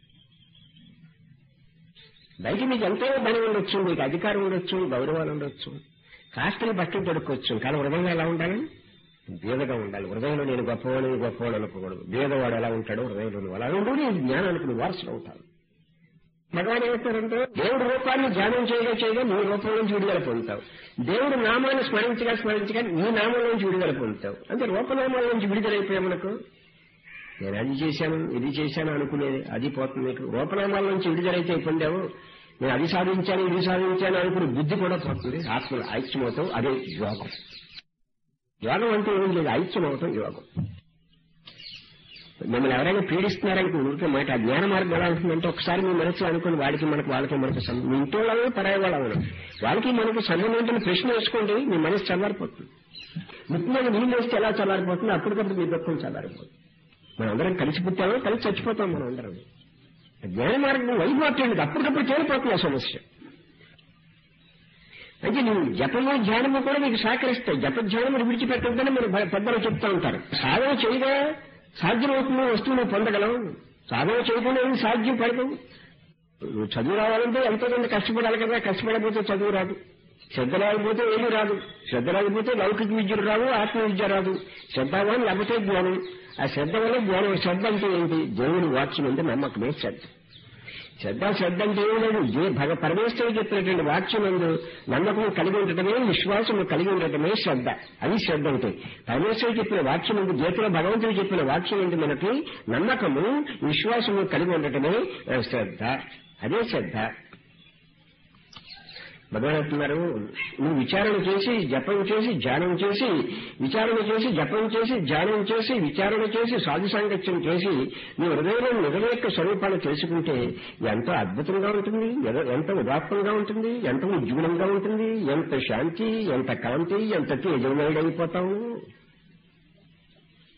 బయట మీకు ఎంతో ధనం ఉండొచ్చు మీకు అధికారం ఉండొచ్చు గౌరవాలు ఉండొచ్చు కాస్ట్లీ బట్టలు దొరకవచ్చు కానీ హృదయంలో ఎలా ఉండాలి బీదగా ఉండాలి హృదయంలో నేను గొప్పవాడిని గొప్పవాడు అనుకోకూడదు బీదవాడు ఎలా ఉంటాడో హృదయంలో నువ్వు అలా ఉండు నీ జ్ఞానానికి నువ్వు వారసులు అవుతావు భగవాన్ ఏమంటారంటే దేవుడి రూపాన్ని ధ్యానం చేయగా చేయగా నీ రూపం నుంచి విడుదల పొందుతావు దేవుడు నామాన్ని స్మరించగా స్మరించగా నీ నామం నుంచి విడుదల పొందుతావు అంటే రూపనామాల నుంచి విడుదలైపోయా మనకు నేను అది చేశాను ఇది చేశాను అనుకునేది అది పోతుంది నీకు రూపనామాల నుంచి విడుదలైతే పొందావు నేను అది సాధించాను ఇది సాధించాను అనుకునే బుద్ధి కూడా పోతుంది ఆత్మలు ఐక్యమవుతావు అదే యోగం యోగం అంటే ఏం లేదు ఐక్యమవుతాం యోగం మిమ్మల్ని ఎవరైనా పీడిస్తున్నారని ఊరికే మాట ఆ జ్ఞాన మార్గం ఎలా ఉంటుందంటే ఒకసారి మీ మనసులో అనుకుని వాడికి మనకు వాళ్ళకి మనకు సంబంధం మీ ఇంట్లో వాళ్ళు పరాయి వాళ్ళు అవును వాళ్ళకి మనకు సంబంధం ఏంటని ప్రశ్న వేసుకోండి మీ మనసు చల్లారిపోతుంది ముఖ్యంగా నీళ్ళు వేస్తే ఎలా చల్లారిపోతుంది అప్పటికప్పుడు మీ దుఃఖం చల్లారిపోతుంది మనం అందరం కలిసి పుట్టాము కలిసి చచ్చిపోతాం మనం అందరం జ్ఞాన మార్గం వైమాట్లాడింది అప్పటికప్పుడు తేలిపోతుంది ఆ సమస్య అంటే నువ్వు జపము ధ్యానము కూడా నీకు సహకరిస్తాయి జప ధ్యానము విడిచిపెట్టద్దని మీరు పెద్దలు చెప్తా ఉంటారు సాధన చేయగా సాధ్యమవుతున్న వస్తువును పొందగలం సాధన చేయకుండా ఏమి సాధ్యం పడదు నువ్వు చదువు రావాలంటే ఎంతో కొంత కష్టపడాలి కదా కష్టపడకపోతే చదువు రాదు శ్రద్ధ రాకపోతే ఏమీ రాదు శ్రద్ధ రాకపోతే లౌకిక విద్యలు రావు ఆత్మ విద్య రాదు శ్రద్ధవాన్ లేకపోతే జ్ఞానం ఆ శ్రద్ధ వల్ల జ్ఞానం శ్రద్ధ అంటే ఏంటి దేవుని వాక్యం అంటే నమ్మకమే శ్రద్ధ శ్రద్ధ శ్రద్ధ అంటే ఏం లేదు ఏ భగ పరమేశ్వరుడు చెప్పినటువంటి వాక్యం ఎందు నమ్మకం కలిగి ఉండటమే విశ్వాసం కలిగి ఉండటమే శ్రద్ధ అది శ్రద్ధ అంటే పరమేశ్వరుడు చెప్పిన వాక్యం ఎందు గీతలో భగవంతుడు చెప్పిన వాక్యం ఎందు మనకి నమ్మకము విశ్వాసము కలిగి ఉండటమే ఆ, శ్రద్ధ అదే శ్రద్ధ భగవాన్ అంటున్నారు నువ్వు విచారణ చేసి జపం చేసి ధ్యానం చేసి విచారణ చేసి జపం చేసి ధ్యానం చేసి విచారణ చేసి సాధు సాంగత్యం చేసి నీ హృదయంలో నిజం యొక్క స్వరూపాన్ని తెలుసుకుంటే ఎంతో అద్భుతంగా ఉంటుంది ఎద- ఎంత ఉదాత్తంగా ఉంటుంది ఎంత ఉజ్వలంగా ఉంటుంది ఎంత శాంతి ఎంత కాంతి ఎంత తేజమయుడైపోతావు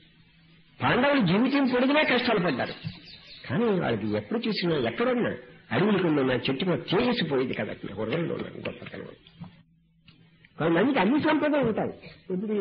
పాండవులు జీవితం పొడిగినా కష్టాలు పడ్డారు కానీ వాళ్ళకి ఎప్పుడు చూసినా ఎక్కడున్నా అడవులకు ఉన్న చెట్టు మీద తేలిసిపోయింది కదా అట్లా హృదయంలో ఉన్న గొప్పతనం కొంతమందికి అన్ని సంపదలు ఉంటాయి ఇప్పుడు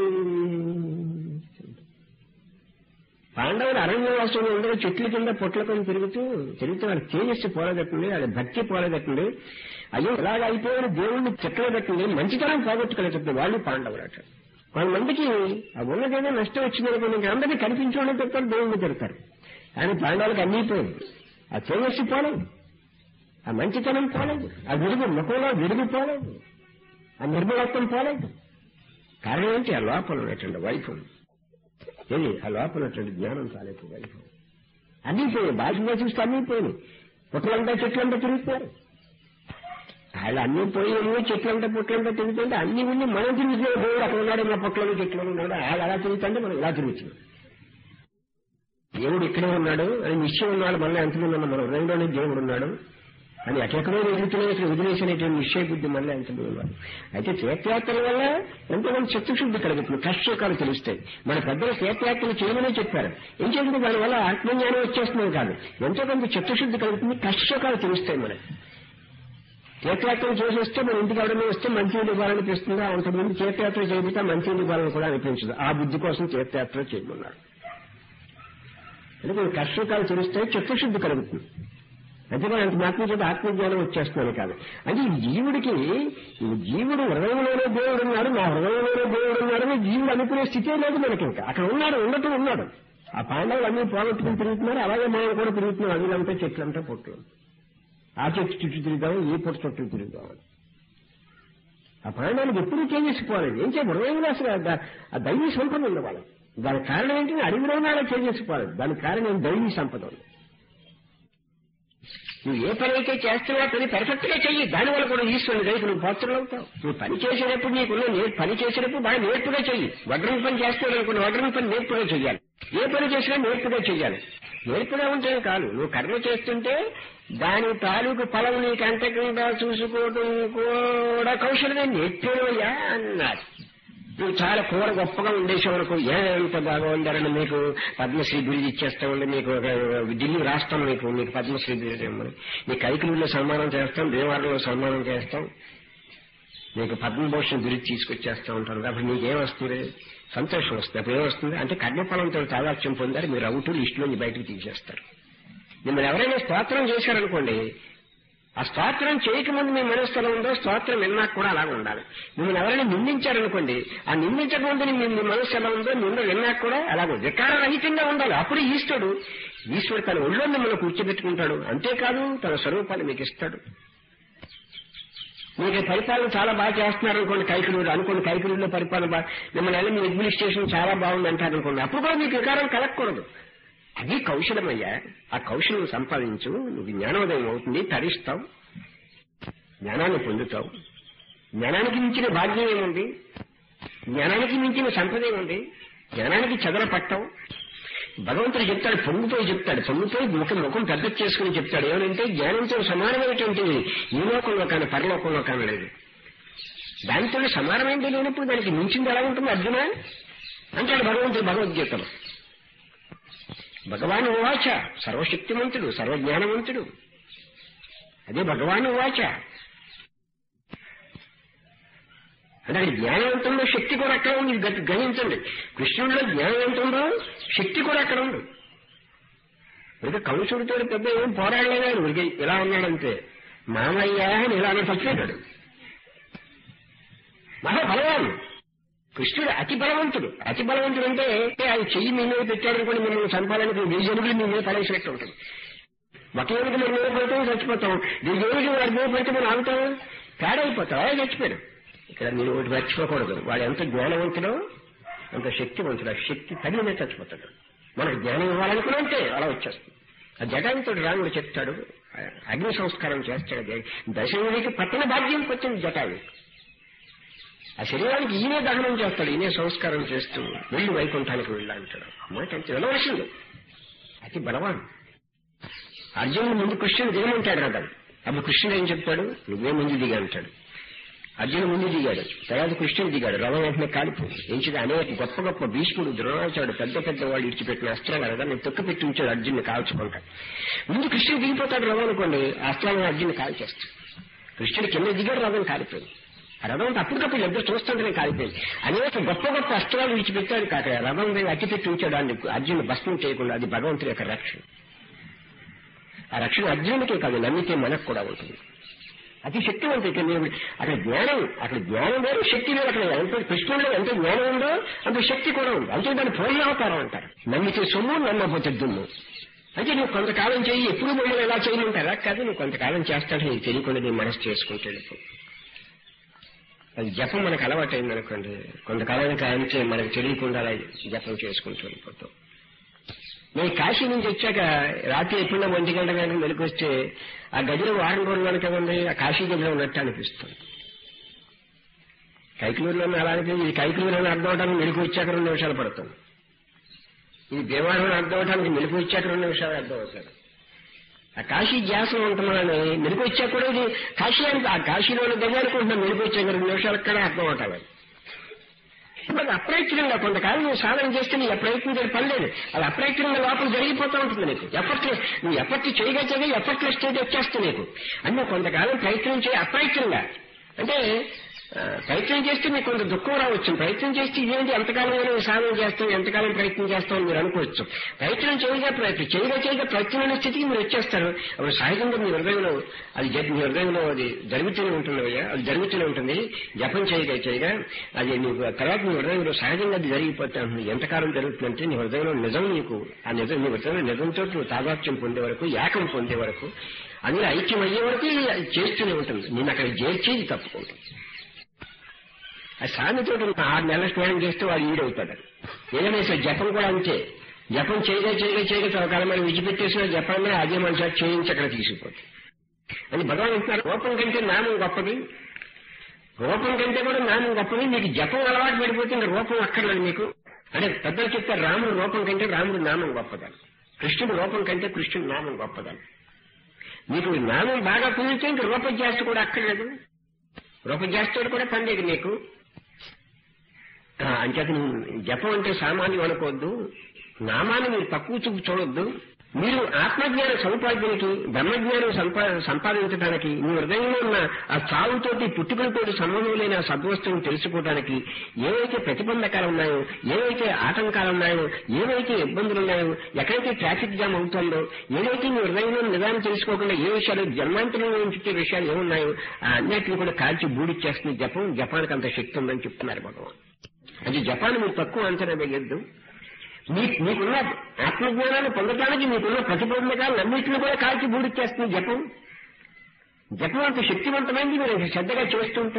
పాండవులు అరణ్యవాసంలో ఉండగా చెట్ల కింద పొట్ల కింద తిరుగుతూ తిరుగుతూ వాళ్ళ తేజస్సు పోలగట్టింది వాళ్ళ భక్తి పోలగట్టింది అయ్యో ఇలాగ అయిపోయిన దేవుణ్ణి చెట్ల కట్టింది మంచితనం పోగొట్టుకోలేకపోతే వాళ్ళు పాండవులు అట కొంతమందికి ఆ ఉన్నదేదో నష్టం వచ్చిందనుకో ఇంకా అందరినీ కనిపించడం తిరుగుతారు దేవుణ్ణి తిరుగుతారు కానీ పాండవులకు అన్నీ పోయింది ఆ తేజస్సు పోలేదు ఆ మంచితనం పోలేదు ఆ విడుగు ముఖంలో విడుగు పోలేదు ఆ నిర్మలత్వం పోలేదు కారణం ఏంటి ఆ లోపల ఉన్నటువంటి వైఫల్యం ఏది ఆ లోపల ఉన్నటువంటి జ్ఞానం కాలేదు వైఫల్యం అన్నీ పోయాయి బాధ్యత చూస్తే అన్నీ పోయినాయి పుట్లంతా చెట్లంతా తిరుగుతున్నారు వాళ్ళు అన్ని పోయినాయి చెట్లంతా పుట్లంతా తిరుగుతుంటే అన్ని ఉండి మనం తిరుగుతున్నాం దేవుడు అక్కడ ఉన్నాడు మా పుట్లలో చెట్లు ఉన్నాడు వాళ్ళు అలా తిరుగుతుంటే మనం ఇలా తిరుగుతున్నాం దేవుడు ఇక్కడే ఉన్నాడు అని నిశ్చయం ఉన్నాడు మళ్ళీ ఎంతమంది ఉన్నాం మనం హృదయంలోనే దేవుడు ఉన్నాడు అని ఎక్కడెక్కడో ఎదుగుతున్నాయి ఇక్కడ వదిలేసినటువంటి నిశ్చయ బుద్ధి మళ్ళీ ఎంతమంది ఉన్నారు అయితే తీర్థయాత్రల వల్ల ఎంతో మంది చిత్తశుద్ధి కలుగుతుంది కష్టసుఖాలు తెలుస్తాయి మన పెద్దలు తీర్థయాత్రలు చేయమనే చెప్పారు ఏం చేస్తుంది దానివల్ల ఆత్మజ్ఞానం వచ్చేస్తుంది కాదు ఎంతో కొంత చిత్తశుద్ధి కలుగుతుంది కష్టసుఖాలు తెలుస్తాయి మనకి తీర్థయాత్రలు చేసి వస్తే మన ఇంటికి ఎవరైనా వస్తే మంచి ఇవ్వాలనిపిస్తుంది అంతకుముందు తీర్థయాత్ర చేయబోతే మంచి ఇవ్వాలని కూడా అనిపించదు ఆ బుద్ధి కోసం తీర్థయాత్ర చేయమన్నారు ఎందుకంటే కష్టసుఖాలు తెలుస్తాయి చిత్తశుద్ధి కలుగుతుంది అంతేగా అంత మాత్రం చేత ఆత్మజ్ఞానం వచ్చేస్తున్నాను కాదు అంటే ఈ జీవుడికి ఈ జీవుడు హృదయంలోనే దేవుడు ఉన్నాడు నా హృదయంలోనే దేవుడు ఉన్నాడు అని జీవుడు అనుకునే స్థితే లేదు మనకి ఇంకా అక్కడ ఉన్నాడు ఉండటం ఉన్నాడు ఆ పాండవులు అన్ని పోగొట్టుకుని తిరుగుతున్నారు అలాగే మనం కూడా తిరుగుతున్నాం అడుగులంతా చెట్లంతా పొట్లు ఆ చెట్టు చుట్టూ తిరుగుతాము ఈ పొట్టు చుట్టూ తిరుగుతాం ఆ పాండవులకు ఎప్పుడూ చేసేసిపోలేదు ఏం చేయ హృదయంలో అసలు ఆ- ఆ దైవీ సంపద ఉంది వాళ్ళకి దానికి కారణం ఏంటి అడవిలోనే అలా చేసేసిపోలేదు దానికి కారణం దైవీ సంపద ఉంది నువ్వు ఏ పని అయితే చేస్తున్నా పని పర్ఫెక్ట్ గా చెయ్యి దానివల్ల కూడా ఈశ్వరుని రైతు నువ్వు పాత్రలు అవుతావు నువ్వు పని చేసేటప్పుడు నీకున్న నే- పని చేసేటప్పుడు బాగా నేర్పుగా చెయ్యి వడ్రం పని చేస్తావు అనుకున్న వడ్రం పని నేర్పుగా చెయ్యాలి ఏ పని చేసినా నేర్పుగా చెయ్యాలి నేర్పుగా ఉంటే కాదు నువ్వు కర్మ చేస్తుంటే దాని తాలూకు ఫలం నీకు అంతకుండా చూసుకోవడం కూడా కౌశలమే నేర్పేవయ్యా అన్నారు నువ్వు చాలా కూర గొప్పగా ఉండేసే వరకు ఎంత బాగా ఉండాలని మీకు పద్మశ్రీ బిరుదు ఇచ్చేస్తామండి మీకు ఒక ఢిల్లీ రాష్ట్రం మీకు మీకు పద్మశ్రీ బిరుదు ఇవ్వమని మీ కైకులూరులో సన్మానం చేస్తాం దేవాలయంలో సన్మానం చేస్తాం మీకు పద్మభూషణ్ బిరుదు తీసుకొచ్చేస్తా ఉంటారు కాబట్టి మీకేం వస్తుంది సంతోషం వస్తుంది అప్పుడు ఏమొస్తుంది అంటే కర్మఫలంతో తాదాత్యం పొందారు మీరు అవుట్ లిస్టులోంచి బయటకు తీసేస్తారు మిమ్మల్ని ఎవరైనా స్తోత్రం చేశారనుకోండి ఆ స్తోత్రం చేయకముందు మీ మనస్సు ఎలా ఉందో స్తోత్రం విన్నాక కూడా అలాగే ఉండాలి మిమ్మల్ని ఎవరైనా నిందించారనుకోండి ఆ నిందించకముందు మీ మీ మనస్సు ఎలా ఉందో నిన్న విన్నాక కూడా అలాగే వికారరహితంగా ఉండాలి అప్పుడు ఈశ్వరుడు ఈశ్వరుడు తన ఒళ్ళో మిమ్మల్ని కూర్చోబెట్టుకుంటాడు అంతేకాదు తన స్వరూపాన్ని మీకు ఇస్తాడు మీకు ఈ పరిపాలన చాలా బాగా చేస్తున్నారు అనుకోండి కైకులూరు అనుకోండి కైకులూరులో పరిపాలన బాగా మిమ్మల్ని వెళ్ళి మీ అడ్మినిస్ట్రేషన్ చాలా బాగుంది అంటారు అనుకోండి అప్పుడు కూడా మీకు వికారం కలగకూడదు అది కౌశలమయ్యా ఆ కౌశలం సంపాదించు నువ్వు జ్ఞానోదయం అవుతుంది తరిస్తావు జ్ఞానాన్ని పొందుతావు జ్ఞానానికి మించిన భాగ్యం ఏముంది జ్ఞానానికి మించిన సంపద ఏముంది జ్ఞానానికి చెదర పట్టవు భగవంతుడు చెప్తాడు పొంగిపోయి చెప్తాడు పొంగిపోయి ముఖం ముఖం పెద్ద చేసుకుని చెప్తాడు ఏమంటే జ్ఞానంతో సమానమైనటువంటిది ఈ లోకంలో కానీ పరలోకంలో కానీ లేదు దానితో సమానమైనది లేనప్పుడు దానికి మించింది ఎలా ఉంటుంది అర్జున అంటాడు భగవంతుడు భగవద్గీతలో భగవాన్ ఉవాచ సర్వశక్తిమంతుడు సర్వజ్ఞానవంతుడు అదే భగవాన్ ఉవాచ అంటే అక్కడ జ్ఞానం ఎంత ఉందో శక్తి కూడా అక్కడ ఉంది ఇది గ- గ్రహించండి కృష్ణుడిలో జ్ఞానం ఎంత ఉందో శక్తి కూడా అక్కడ ఉంది ఇక కంసుడితో పెద్ద ఏం పోరాడలేదాడు ఊరికే ఇలా ఉన్నాడంతే మామయ్య అని ఇలా అని చచ్చిపోయాడు మహా బలవాన్ కృష్ణుడు అతి బలవంతుడు అతి బలవంతుడు అంటే ఆయన చెయ్యి మీ మీద పెట్టాడు అనుకోండి మిమ్మల్ని చంపాలని వెయ్యి జనుగులు మీ మీద పడేసినట్టు ఉంటుంది ఒక ఏనుగు మన మీద పడితే చచ్చిపోతాం వెయ్యి ఏనుగు వాడి మీద పడితే మనం ఆగుతాం తేడైపోతాం అలా చచ్చిపోయాడు ఇక్కడ మీరు ఒకటి మర్చిపోకూడదు వాడు ఎంత జ్ఞానవంతుడో అంత శక్తివంతుడు ఆ శక్తి తగిన చచ్చిపోతాడు మనకు జ్ఞానం ఇవ్వాలనుకుని అంటే అలా వచ్చేస్తుంది ఆ జటాయుతో రాముడు చెప్తాడు ఆ అగ్ని సంస్కారం చేస్తాడు దశముడికి పట్టణ భాగ్యం వచ్చింది జటాయు ఆ శరీరానికి ఈయనే దహనం చేస్తాడు ఈయనే సంస్కారం చేస్తూ వెళ్ళి వైకుంఠానికి వెళ్ళా అంటాడు మాట అంతే వెళ్ళవలసింది అతి బలవాన్ అర్జునుడు ముందు కృష్ణుడు దిగమంటాడు కదా అప్పుడు కృష్ణుడు ఏం చెప్తాడు నువ్వే ముందు దిగా అంటాడు అర్జునుడు ముందు దిగాడు తర్వాత కృష్ణుడు దిగాడు రథం వెంటనే కాలిపోయింది ఎంచుగా అనేక గొప్ప గొప్ప భీష్ముడు ద్రోణాచార్యుడు పెద్ద పెద్ద వాళ్ళు ఇడిచిపెట్టిన అస్త్రాలు రథాన్ని తొక్కిపెట్టి ఉంచాడు అర్జున్ని కాల్చుకుంటాడు ముందు కృష్ణుడు దిగిపోతాడు రథం అనుకోండి ఆ అస్త్రాలను అర్జున్ని కాల్చేస్తాడు కృష్ణుడు కింద దిగాడు రథం కాలిపోయింది ఆ రథం అంటే అప్పటికప్పుడు ఇద్దరు చూస్తుంటేనే కాలిపోయింది అనేక గొప్ప గొప్ప అస్త్రాలు విడిచిపెట్టాడు కాక రథం మీద అట్టిపెట్టి ఉంచాడు అని అర్జునుడు భస్మం చేయకుండా అది భగవంతుడి యొక్క రక్షణ ఆ రక్షణ అర్జునుడికే కాదు నమ్మితే మనకు కూడా ఉంటుంది అతి శక్తివంతం ఇక్కడ మీరు అక్కడ జ్ఞానం అక్కడ జ్ఞానం వేరు శక్తి వేరు అక్కడ ఎంత కృష్ణుడిలో ఎంత జ్ఞానం ఉందో అంత శక్తి కూడా ఉంది అంటే దాన్ని పూర్ణావతారం అంటారు నమ్మితే సొమ్ము నమ్మకపోతే దుమ్ము అంటే నువ్వు కొంతకాలం చేయి ఎప్పుడు మళ్ళీ ఎలా చేయమంటారా కాదు నువ్వు కొంతకాలం చేస్తాడు నీకు తెలియకుండా నీ మనసు చేసుకుంటాడు ఇప్పుడు అది జపం మనకు అలవాటు అయింది అనుకోండి కొంతకాలానికి ఆయనకే మనకు తెలియకుండా అలా జపం చేసుకుంటూ వెళ్ళిపోతాం నేను కాశీ నుంచి వచ్చాక రాత్రి ఎప్పుడో ఒంటి గంట గంటకు వెలుకొస్తే ఆ గదిలో వారం రోజులు కనుక ఉంది ఆ కాశీ గదిలో ఉన్నట్టు అనిపిస్తుంది కైకలూరులో అలా అనిపించింది ఇది కైకలూరు అని అర్థం అవడానికి మెలకు వచ్చాక రెండు నిమిషాలు పడుతుంది ఇది దేవాలయం అర్థం అవడానికి మెలకు వచ్చాక రెండు నిమిషాలు అర్థం అవుతారు ఆ కాశీ ధ్యాసం ఉంటున్నానని మెలకు వచ్చాక కూడా ఇది కాశీ అని ఆ కాశీలోని గది అనుకుంటున్నాను మెలకు వచ్చాక రెండు నిమిషాలకు కూడా అర్థం అవుతాను మరి అప్రయత్నంగా కొంతకాలం నువ్వు సాధన చేస్తే నీ ప్రయత్నం చేయ పని లేదు అది అప్రయత్నంగా లోపల జరిగిపోతూ ఉంటుంది నీకు ఎఫర్ట్ నువ్వు ఎఫర్ట్ చేయగా చేయగా ఎఫర్ట్లో స్టేజ్ వచ్చేస్తుంది నీకు అన్నీ కొంతకాలం ప్రయత్నం చేయ అప్రయత్నంగా అంటే ఆ, ప్రయత్నం చేస్తే మీకు కొంత దుఃఖం రావచ్చు ప్రయత్నం చేస్తే ఇదేంటి ఎంతకాలం నువ్వు సాధన చేస్తావు ఎంతకాలం ప్రయత్నం చేస్తావు అని మీరు అనుకోవచ్చు ప్రయత్నం చేయగా ప్రయత్నం చేయగా చేయగా ప్రయత్నం అనే స్థితికి మీరు వచ్చేస్తారు అప్పుడు సహజంగా మీ హృదయంలో అది జ- మీ హృదయంలో అది జరుగుతూనే ఉంటుంది అయ్యా అది జరుగుతూనే ఉంటుంది జపం చేయగా చేయగా అది నీకు తర్వాత నీ హృదయంలో సహజంగా అది జరిగిపోతే ఉంటుంది ఎంతకాలం జరుగుతుందంటే నీ హృదయంలో నిజం నీకు ఆ నిజం నీ హృదయంలో నిజంతో నువ్వు తాదాత్యం పొందే వరకు ఏకం పొందే వరకు అందులో ఐక్యం అయ్యే వరకు ఇది అది చేస్తూనే ఉంటుంది నేను అక్కడ చేర్చేది తప్పుకుంటుంది ఆ సామెతో ఆరు నెలల స్నానం చేస్తే వాడు ఈడవుతాడు ఏదైనా సరే జపం కూడా అంతే జపం చేయగా చేయగా చేయగా చవకాలం మనం విడిచిపెట్టేసిన జపాన్ని అదే మనిషి చేయించి అక్కడ తీసుకుపోతుంది అని భగవాన్ అంటున్నారు రూపం కంటే నామం గొప్పది రూపం కంటే కూడా నామం గొప్పది మీకు జపం అలవాటు పడిపోతే ఇంకా రూపం అక్కర్లేదు మీకు అంటే పెద్దలు చెప్తారు రాముడు రూపం కంటే రాముడు నామం గొప్పదని కృష్ణుడు రూపం కంటే కృష్ణుడు నామం గొప్పదని మీకు ఈ నామం బాగా కుదిరితే ఇంక రూపజ్యాస్తి కూడా అక్కర్లేదు రూపజ్యాస్తుడు కూడా పని లేదు నీకు ఆ, అంచేత నువ్వు జపం అంటే సామాన్యం అనుకోవద్దు నామాన్ని మీరు తక్కువ చూపు చూడొద్దు మీరు ఆత్మజ్ఞానం సముపార్జనకి బ్రహ్మజ్ఞానం సంపా సంపాదించడానికి మీ హృదయంలో ఉన్న ఆ చావుతోటి పుట్టుకలతోటి సంబంధం లేని ఆ సద్వస్తువుని తెలుసుకోవడానికి ఏవైతే ప్రతిబంధకాలు ఉన్నాయో ఏవైతే ఆటంకాలు ఉన్నాయో ఏవైతే ఇబ్బందులు ఉన్నాయో ఎక్కడైతే ట్రాఫిక్ జామ్ అవుతుందో ఏదైతే మీ హృదయంలో నిదానం తెలుసుకోకుండా ఏ విషయాలు జన్మాంతరంలో చుట్టే విషయాలు ఏమున్నాయో ఆ అన్నిటిని కూడా కాల్చి బూడిచ్చేస్తుంది జపం జపానికి అంత శక్తి ఉందని చెప్తున్నారు భగవాన్ అది జపాన్ మీరు తక్కువ అంచనా వేయద్దు మీ మీకున్న ఆత్మజ్ఞానాన్ని పొందడానికి మీకున్న ప్రతిబంధకాలు అన్నింటిని కూడా కాల్చి బూడిచ్చేస్తుంది జపం జపం అంత శక్తివంతమైంది మీరు అంత శ్రద్ధగా చేస్తుంటే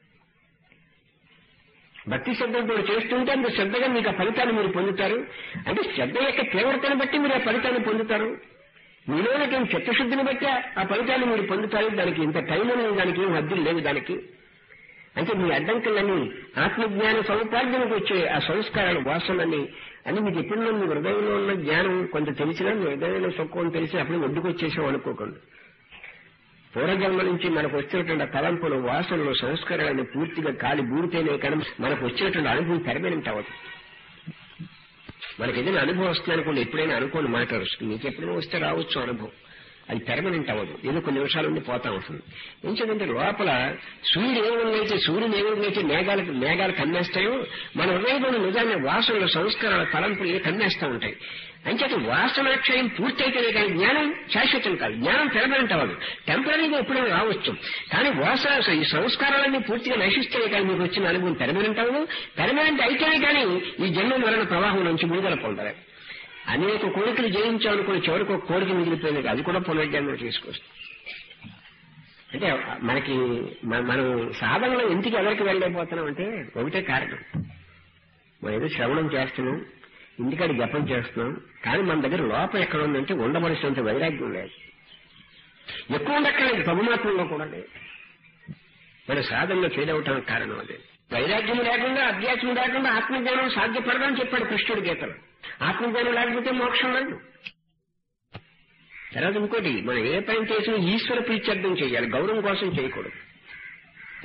భక్తి శ్రద్ధతో చేస్తుంటే అంత శ్రద్ధగా మీకు ఆ ఫలితాన్ని మీరు పొందుతారు అంటే శ్రద్ధ యొక్క తీవ్రతను బట్టి మీరు ఆ ఫలితాన్ని పొందుతారు మీలోనటువంటి చిత్తశుద్ధిని బట్టి ఆ ఫలితాన్ని మీరు పొందుతారు దానికి ఇంత టైం అనేది దానికి ఏం హద్దులు లేవు దానికి అంటే మీ అడ్డంకులన్నీ ఆత్మజ్ఞాన సముపార్జనకు వచ్చే ఆ సంస్కారాలు వాసనని అని మీకు ఎప్పుడో మీ హృదయంలో ఉన్న జ్ఞానం కొంత తెలిసినా మీ హృదయంలో సుఖం తెలిసి అప్పుడు ఒడ్డుకు వచ్చేసాం అనుకోకండి పూర్వజన్మ నుంచి మనకు వచ్చినటువంటి ఆ తలంపులు వాసనలు సంస్కారాలను పూర్తిగా కాలి బూడితేనే కానీ మనకు వచ్చినటువంటి అనుభవం పెర్మనెంట్ అవ్వదు మనకి ఏదైనా అనుభవం వస్తుంది అనుకోండి ఎప్పుడైనా అనుకోండి మాట వస్తుంది మీకు ఎప్పుడైనా వస్తే రావచ్చు అనుభవం అది పెర్మనెంట్ అవ్వదు ఏదో కొన్ని నిమిషాల నుండి పోతా ఉంటుంది ఎందుకంటే లోపల సూర్యుడు ఏముందైతే సూర్యుడు ఏముందైతే మేఘాలకు మేఘాలు కమ్మేస్తాయో మన హృదయంలో నిజాన్ని వాసనలు సంస్కారాల తలంపులు ఏ కమ్మేస్తూ ఉంటాయి అంచేత వాసనాక్షయం పూర్తయితేనే కానీ జ్ఞానం శాశ్వతం కాదు జ్ఞానం పెర్మనెంట్ అవ్వదు టెంపరీగా ఎప్పుడైనా రావచ్చు కానీ వాసన ఈ సంస్కారాలన్నీ పూర్తిగా నశిస్తేనే కానీ మీకు వచ్చిన అనుభవం పెర్మనెంట్ అవ్వదు పెర్మనెంట్ అయితేనే కానీ ఈ జన్మ మరణ ప్రవాహం నుంచి విడుదల పొందలేదు అనేక కోరికలు జయించాలనుకుని చివరికి ఒక కోరిక మిగిలిపోయింది అది కూడా పునర్జన్మ తీసుకొస్తుంది అంటే మనకి మ- మనం సాధనలో ఇంటికి ఎవరికి వెళ్ళలేకపోతున్నాం అంటే ఒకటే కారణం మనం ఏదో శ్రవణం చేస్తున్నాం ఇంటికాడ జపం చేస్తున్నాం కానీ మన దగ్గర లోపం ఎక్కడ ఉందంటే ఉండవలసినంత వైరాగ్యం లేదు ఎక్కువ ఉండక్కర్లేదు ప్రభుమాత్మంలో కూడా లేదు మన సాధనలో ఫెయిల్ అవటానికి కారణం అదే వైరాగ్యం లేకుండా అధ్యాత్మం లేకుండా ఆత్మజ్ఞానం సాధ్యపడదని చెప్పాడు కృష్ణుడి గీతలో ఆత్మజ్ఞానం లేకపోతే మోక్షం లేదు తర్వాత ఇంకోటి మనం ఏ పని చేసినా ఈశ్వర ప్రీత్యర్థం చేయాలి గౌరవం కోసం చేయకూడదు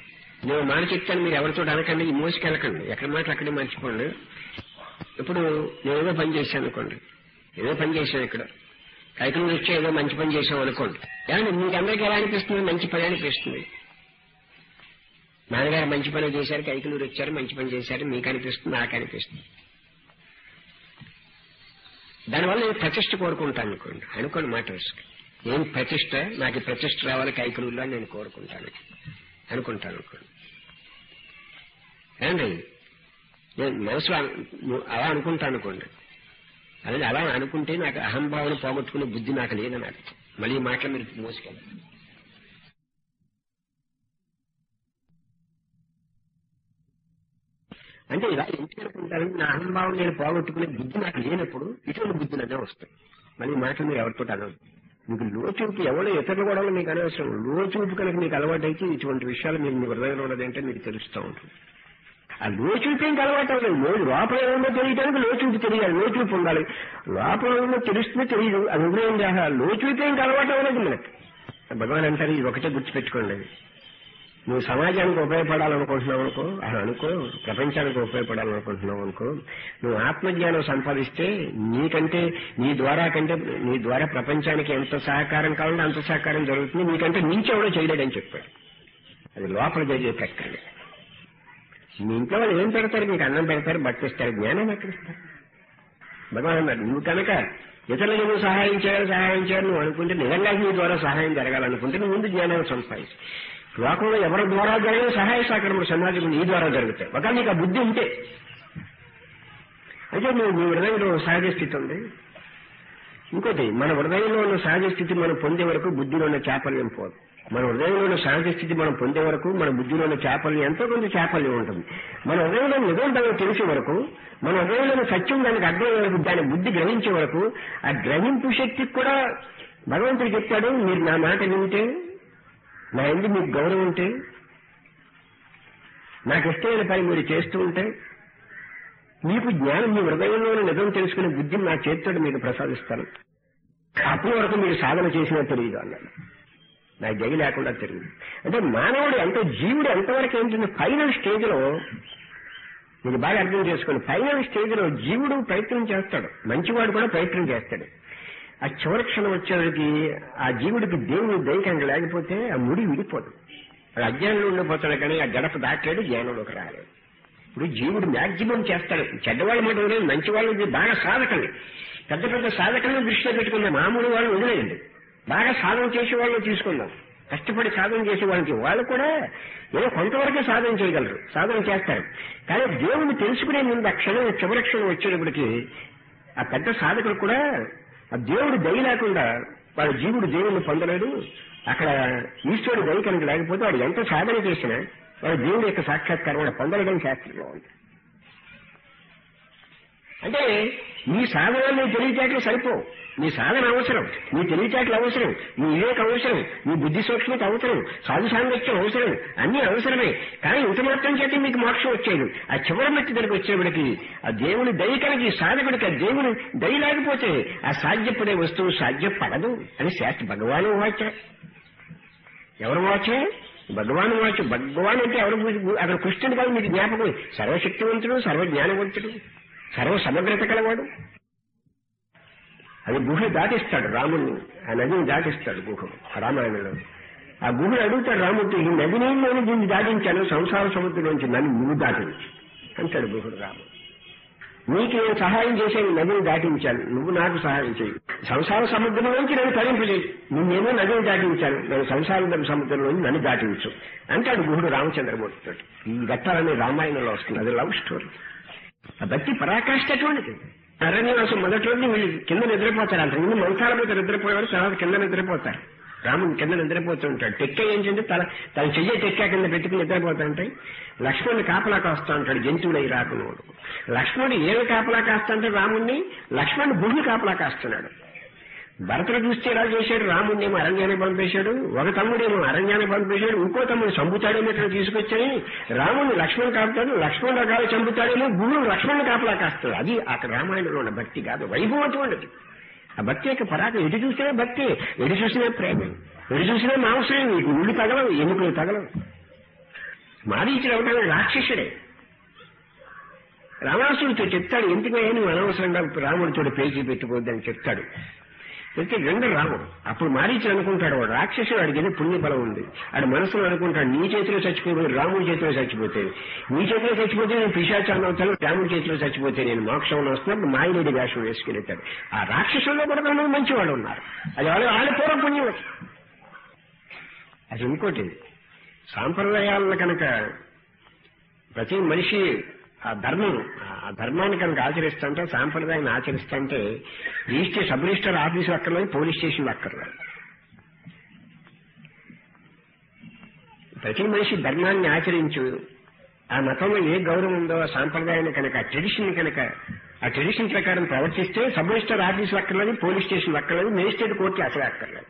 నేను మాట చెప్తాను మీరు ఎవరితో అనకండి ఈ మోసుకెళ్ళకండి ఎక్కడ మాటలు అక్కడే మర్చిపోండి ఇప్పుడు నేను ఏదో పని చేశాను అనుకోండి ఏదో పని చేశాను ఇక్కడ కైకలు వచ్చి ఏదో మంచి పని చేశాం అనుకోండి ఏమండి మీకు అందరికీ ఎలా అనిపిస్తుంది మంచి పని అనిపిస్తుంది నాన్నగారు మంచి పని చేశారు కైకలూరు వచ్చారు మంచి పని చేశారు మీకు అనిపిస్తుంది నాకు అనిపిస్తుంది దానివల్ల నేను ప్రతిష్ట కోరుకుంటాను అనుకోండి అనుకోండి మాట వేసుకు ఏం ప్రతిష్ట నాకు ఈ ప్రతిష్ట రావాలి కైకలూరులో అని నేను కోరుకుంటాను అనుకుంటాను అనుకోండి ఏమండి నేను మనసులో అను- అలా అనుకుంటాను అనుకోండి అదే అలా అనుకుంటే నాకు అహంభావన పోగొట్టుకునే బుద్ధి నాకు లేదని అర్థం మళ్ళీ ఈ మాటలు మీరు మోసుకెళ్ళండి అంటే ఇలా ఎందుకు అనుకుంటారంటే నా అహంభావం నేను పోగొట్టుకునే బుద్ధి నాకు లేనప్పుడు ఇటువంటి బుద్ధులు అనే వస్తాయి మళ్ళీ ఈ మాటలు మీరు ఎవరితో అనవద్దు మీకు లోచూపు ఎవరో ఇతరులు కూడా మీకు అనవసరం లోచూపు కనుక మీకు అలవాటైతే ఇటువంటి విషయాలు మీరు మీ హృదయంలో ఉన్నదంటే మీకు తెలుస్తూ ఉంటుంది ఆ లోచూపు ఏం అలవాటు అవ్వలేదు లో- లోపల ఏముందో తెలియడానికి లోచూపు తెలియాలి లోచూపు ఉండాలి లోపల ఏముందో తెలుస్తుందో తెలియదు అది ఉదయం దాహ లోచూపు ఏం అలవాటు అవ్వలేదు మనకి భగవాన్ అంటారు ఇది ఒకటే గుర్తుపెట్టుకోండి నువ్వు సమాజానికి ఉపయోగపడాలనుకుంటున్నావు అనుకో అలా అనుకో ప్రపంచానికి ఉపయోగపడాలనుకుంటున్నావు అనుకో నువ్వు ఆత్మజ్ఞానం సంపాదిస్తే నీకంటే నీ ద్వారా కంటే నీ ద్వారా ప్రపంచానికి ఎంత సహకారం కావాలంటే అంత సహకారం జరుగుతుంది నీకంటే మించి ఎవడో చేయలేడని చెప్పాడు అది లోపల జరిగే ప్రక్రియ మీ ఇంట్లో వాళ్ళు ఏం పెడతారు మీకు అన్నం పెడతారు బట్టిస్తారు జ్ఞానం ఎక్కడ ఇస్తారు భగవాన్ అన్నాడు నువ్వు కనుక ఇతరులకు నువ్వు సహాయం చేయాలి సహాయం చేయాలి నువ్వు అనుకుంటే నిజంగా నీ ద్వారా సహాయం జరగాలనుకుంటే నువ్వు ముందు జ్ఞానాన్ని సంపాదించు లోకంలో ఎవరి ద్వారా జరిగిన సహాయ సహకారములు సమాజంలో నీ ద్వారా జరుగుతాయి ఒకవేళ నీకు ఆ బుద్ధి ఉంటే అయితే నువ్వు నీ హృదయంలో సహజ స్థితి ఉంది ఇంకోటి మన హృదయంలో ఉన్న సహజ స్థితి మనం పొందే వరకు బుద్ధిలో ఉన్న చాపల్యం పోదు మన హృదయంలో ఉన్న సహజ స్థితి మనం పొందే వరకు మన బుద్ధిలో ఉన్న చాపల్యం ఎంతో కొంత చాపల్యం ఉంటుంది మన హృదయంలో నిజం దానికి తెలిసే వరకు మన హృదయంలో ఉన్న సత్యం దానికి అర్థం వరకు దాని బుద్ధి గ్రహించే వరకు ఆ గ్రహింపు శక్తికి కూడా భగవంతుడు చెప్తాడు మీరు నా మాట వింటే నా ఎందు మీకు గౌరవం ఉంటే నాకు ఇష్టమైన పని మీరు చేస్తూ ఉంటే మీకు జ్ఞానం మీ హృదయంలోని నిజం తెలుసుకునే బుద్ధిని నా చేతితో మీకు ప్రసాదిస్తాను అప్పటి వరకు మీరు సాధన చేసినా తెలియదు అన్నాడు నాకు జగి లేకుండా తెలియదు అంటే మానవుడు ఎంత జీవుడు ఎంతవరకు ఏంటంటే ఫైనల్ స్టేజ్ లో మీరు బాగా అర్థం చేసుకోండి ఫైనల్ స్టేజ్ లో జీవుడు ప్రయత్నం చేస్తాడు మంచివాడు కూడా ప్రయత్నం చేస్తాడు ఆ చివరి క్షణం వచ్చేసరికి ఆ జీవుడికి దేవుడు దైకంగా లేకపోతే ఆ ముడి విడిపోదు అది అజ్ఞానంలో ఉండిపోతాడు కానీ ఆ గడప దాటలేడు జ్ఞానంలోకి రాలేడు ఇప్పుడు జీవుడు మ్యాక్సిమం చేస్తాడు చెడ్డవాళ్ళు మాట వదిలేదు మంచి వాళ్ళు బాగా సాధకండి పెద్ద పెద్ద సాధకులను దృష్టిలో పెట్టుకున్న మామూలు వాళ్ళు వదిలేయండి బాగా సాధన చేసే వాళ్ళు తీసుకుందాం కష్టపడి సాధన చేసే వాళ్ళకి వాళ్ళు కూడా ఏదో కొంతవరకే సాధన చేయగలరు సాధన చేస్తారు కానీ దేవుని తెలుసుకునే ముందు ఆ క్షణం చివరి క్షణం వచ్చేటప్పటికి ఆ పెద్ద సాధకుడు కూడా ఆ దేవుడు దయ లేకుండా వాడు జీవుడు దేవుడిని పొందలేడు అక్కడ ఈశ్వరుడు దయ కనుక లేకపోతే వాడు ఎంత సాధన చేసినా వాడు దేవుడి యొక్క సాక్షాత్కారం వాడు పొందలేదని శాస్త్రంలో ఉంది అంటే నీ సాధన నీ తెలివితేటలు సరిపోవు నీ సాధన అవసరం నీ తెలివితేటలు అవసరం నీ వివేక అవసరం నీ బుద్ధి సూక్ష్మత అవసరం సాధు సాంగత్యం అవసరం అన్ని అవసరమే కానీ ఇంత మాత్రం చేత మీకు మోక్షం వచ్చేది ఆ చివరి మట్టి దగ్గరికి వచ్చేవాడికి ఆ దేవుని దయ కలిగి సాధకుడికి ఆ దేవుని దయ లేకపోతే ఆ సాధ్యపడే వస్తువు సాధ్యపడదు అని శాస్త్ర భగవాను వాచ ఎవరు వాచే భగవాన్ వాచు భగవాన్ అంటే ఎవరు పూజ- అక్కడ కృష్ణుడు కాదు మీకు జ్ఞాపకం సర్వశక్తివంతుడు సర్వజ్ఞానవంతుడు సర్వ సమగ్రత కలవాడు అది గుహ దాటిస్తాడు రాముడిని ఆ నదిని దాటిస్తాడు గుహ రామాయణంలో ఆ గుహను అడుగుతాడు రాముడితో ఈ నది నీళ్ళని దీన్ని దాటించాను సంసార సముద్రంలోంచి నన్ను నువ్వు దాటించు అంటాడు గుహుడు రాముడు నీకు నేను సహాయం చేసేది నదిని దాటించాను నువ్వు నాకు సహాయం చేయి సంసార సముద్రంలోంచి నన్ను తరింపజేయి నువ్వేమో నదిని దాటించాను నేను సంసార సముద్రంలోంచి నన్ను దాటించు అంటాడు గుహుడు రామచంద్రమూర్తితో ఈ ఘట్టాలనే రామాయణంలో వస్తుంది అది లవ్ స్టోరీ ఆ భక్తి పరాకాష్ట అటువంటిది అరణ్యవాసం మొదటి రోజు వీళ్ళు కింద నిద్రపోతారు అంత ముందు మంచాల మీద నిద్రపోయేవారు తర్వాత కింద నిద్రపోతారు రాముడు కింద నిద్రపోతూ ఉంటాడు టెక్క ఏంటంటే తన తన చెయ్యి టెక్క కింద పెట్టుకుని నిద్రపోతా ఉంటాయి లక్ష్మణుని కాపలా కాస్తా ఉంటాడు జంతువులై రాకునోడు లక్ష్మణుడు ఏమి కాపలా కాస్తా అంటే రాముణ్ణి లక్ష్మణుడు భూమి కాపలా కాస్తున్నాడు భరతుడు చూస్తే ఎలా చేశాడు రాముడిని ఏమో అరణ్యానికి పంపేశాడు ఒక తమ్ముడేమో అరణ్యానికి పంపేశాడు ఇంకో తమ్ముడు చంపుతాడేమో ఇక్కడ తీసుకొచ్చాయి రాముడిని లక్ష్మణ్ కాపుతాడు లక్ష్మణ్ రకాలు చంపుతాడేమో గురువు లక్ష్మణ్ కాపలా కాస్తాడు అది అక్కడ రామాయణంలో ఉన్న భక్తి కాదు వైభవం అటువంటిది ఆ భక్తి యొక్క పరాక ఎటు చూసినా భక్తి ఎటు చూసినా ప్రేమ ఎటు చూసినా మాంసమే నీకు ఉళ్ళు తగలవు ఎముకలు తగలవు మారీచుడు అవడానికి రాక్షసుడే రావణాసుడితో చెప్తాడు ఎందుకయ్యా నువ్వు అనవసరంగా రాముడితో పేజీ పెట్టుకోవద్దని చెప్తాడు అయితే రెండు రాముడు అప్పుడు మారీచుడు అనుకుంటాడు వాడు రాక్షసుడు వాడికి ఏదో పుణ్యబలం ఉంది ఆడు మనసులో అనుకుంటాడు నీ చేతిలో చచ్చిపోయి రాముడి చేతిలో చచ్చిపోతే నీ చేతిలో చచ్చిపోతే నేను పిశాచాన్ని అవుతాను రాముడి చేతిలో చచ్చిపోతే నేను మోక్షంలో వస్తున్నప్పుడు మాయలేడి వేషం వేసుకెళ్తాడు ఆ రాక్షసుల్లో కూడా కొంతమంది మంచివాళ్ళు ఉన్నారు అది వాళ్ళ వాళ్ళ పూర్వ పుణ్యం అది ఇంకోటి సాంప్రదాయాలను కనుక ప్రతి మనిషి ఆ ధర్మం ఆ ధర్మాన్ని కనుక ఆచరిస్తుంటే సాంప్రదాయాన్ని ఆచరిస్తుంటే రిజిస్టర్ సబ్ రిజిస్టర్ ఆఫీసు అక్కర్లేదు పోలీస్ స్టేషన్ అక్కర్లేదు ప్రతి మనిషి ధర్మాన్ని ఆచరించు ఆ మతంలో ఏ గౌరవం ఉందో ఆ సాంప్రదాయాన్ని కనుక ఆ ట్రెడిషన్ కనుక ఆ ట్రెడిషన్ ప్రకారం ప్రవర్తిస్తే సబ్ రిజిస్టర్ ఆఫీసు అక్కర్లేదు పోలీస్ స్టేషన్ అక్కర్లేదు మేజిస్ట్రేట్ కోర్టు అసలు అక్కర్లేదు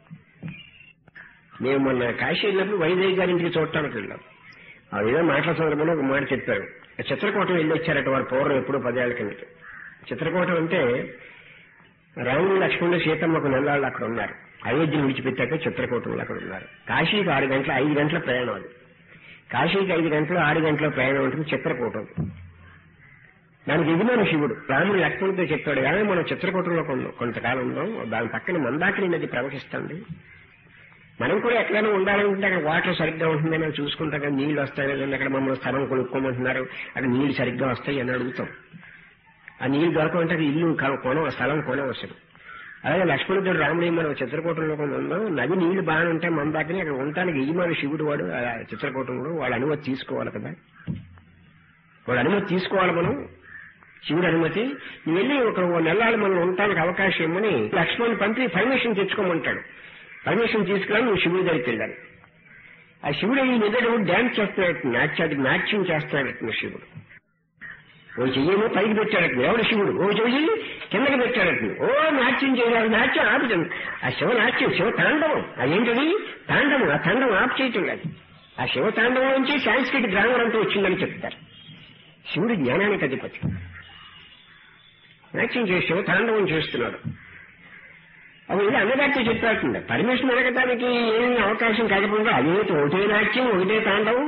మేము మొన్న కాశీ వెళ్ళినప్పుడు వైజాగ్ గారింటికి చూడటానికి వెళ్ళాం ఆ ఏదో మాటల సందర్భంలో ఒక మాట చెప్పారు చిత్రకూటం వెళ్ళి వచ్చారట వారు పూర్వం ఎప్పుడో పదేళ్ల కిందట చిత్రకూటం అంటే రాముడు లక్ష్మణుడు సీతమ్మ ఒక నెలలు అక్కడ ఉన్నారు అయోధ్యను విడిచిపెట్టాక చిత్రకూటంలో అక్కడ ఉన్నారు కాశీకి ఆరు గంటల ఐదు గంటల ప్రయాణం అది కాశీకి ఐదు గంటలు ఆరు గంటల ప్రయాణం ఉంటుంది చిత్రకూటం దానికి ఎదిమైన శివుడు రాముడు లక్ష్మణుడితో చెప్పాడు కానీ మనం చిత్రకూటంలో కొన్న- కొంతకాలం ఉందాం దాని పక్కన మందాకిని నది ప్రవహిస్తుంది మనం కూడా ఎక్కడైనా ఉండాలనుకుంటే అక్కడ వాటర్ సరిగ్గా ఉంటుందని మనం చూసుకుంటాం కదా నీళ్లు వస్తాయి లేదంటే అక్కడ మమ్మల్ని స్థలం కొనుక్కోమంటున్నారు అక్కడ నీళ్లు సరిగ్గా వస్తాయి అని అడుగుతాం ఆ నీళ్లు దొరకమంటే అది ఇల్లు క- కొన స్థలం కొనవసరం అలాగే లక్ష్మణుడు రాముడు మనం చిత్రకూటంలో కొంత ఉందాం నది నీళ్లు బాగానే ఉంటాయి మన దగ్గర అక్కడ ఉండటానికి యజమాని శివుడు వాడు ఆ చిత్రకూటంలో వాళ్ళ అనుమతి తీసుకోవాలి కదా వాళ్ళ అనుమతి తీసుకోవాలి మనం శివుడు అనుమతి నువ్వు వెళ్ళి ఒక ఓ నెలలు మనం ఉండటానికి అవకాశం ఇమ్మని లక్ష్మణ్ పంపి పర్మిషన్ తెచ్చుకోమంటాడు పర్మిషన్ తీసుకురా నువ్వు శివుడి దగ్గరికి వెళ్ళాలి ఆ శివుడు ఈ నిద్ర డ్యాన్స్ చేస్తున్నాడు నాట్యానికి నాట్యం చేస్తున్నాడు శివుడు ఓ చెయ్యేమో పైకి పెట్టాడట ఎవడు శివుడు ఓ చెయ్యి కిందకి పెట్టాడట ఓ నాట్యం చేయాలి నాట్యం ఆపుతుంది ఆ శివ నాట్యం శివ తాండవం అదేంటది తాండవం ఆ తాండవం ఆపు చేయటం లేదు ఆ శివ తాండవం నుంచి సాంస్కృతిక గ్రామర్ అంతా వచ్చిందని చెప్తారు శివుడు జ్ఞానానికి అధిపతి నాట్యం చేసి శివ తాండవం చేస్తున్నాడు అవి ఇది అన్నదానికి చెప్పాల్సిందే పర్మిషన్ అడగటానికి ఏమీ అవకాశం కాకపోతే అదే ఒకటే నాట్యం ఒకటే తాండవం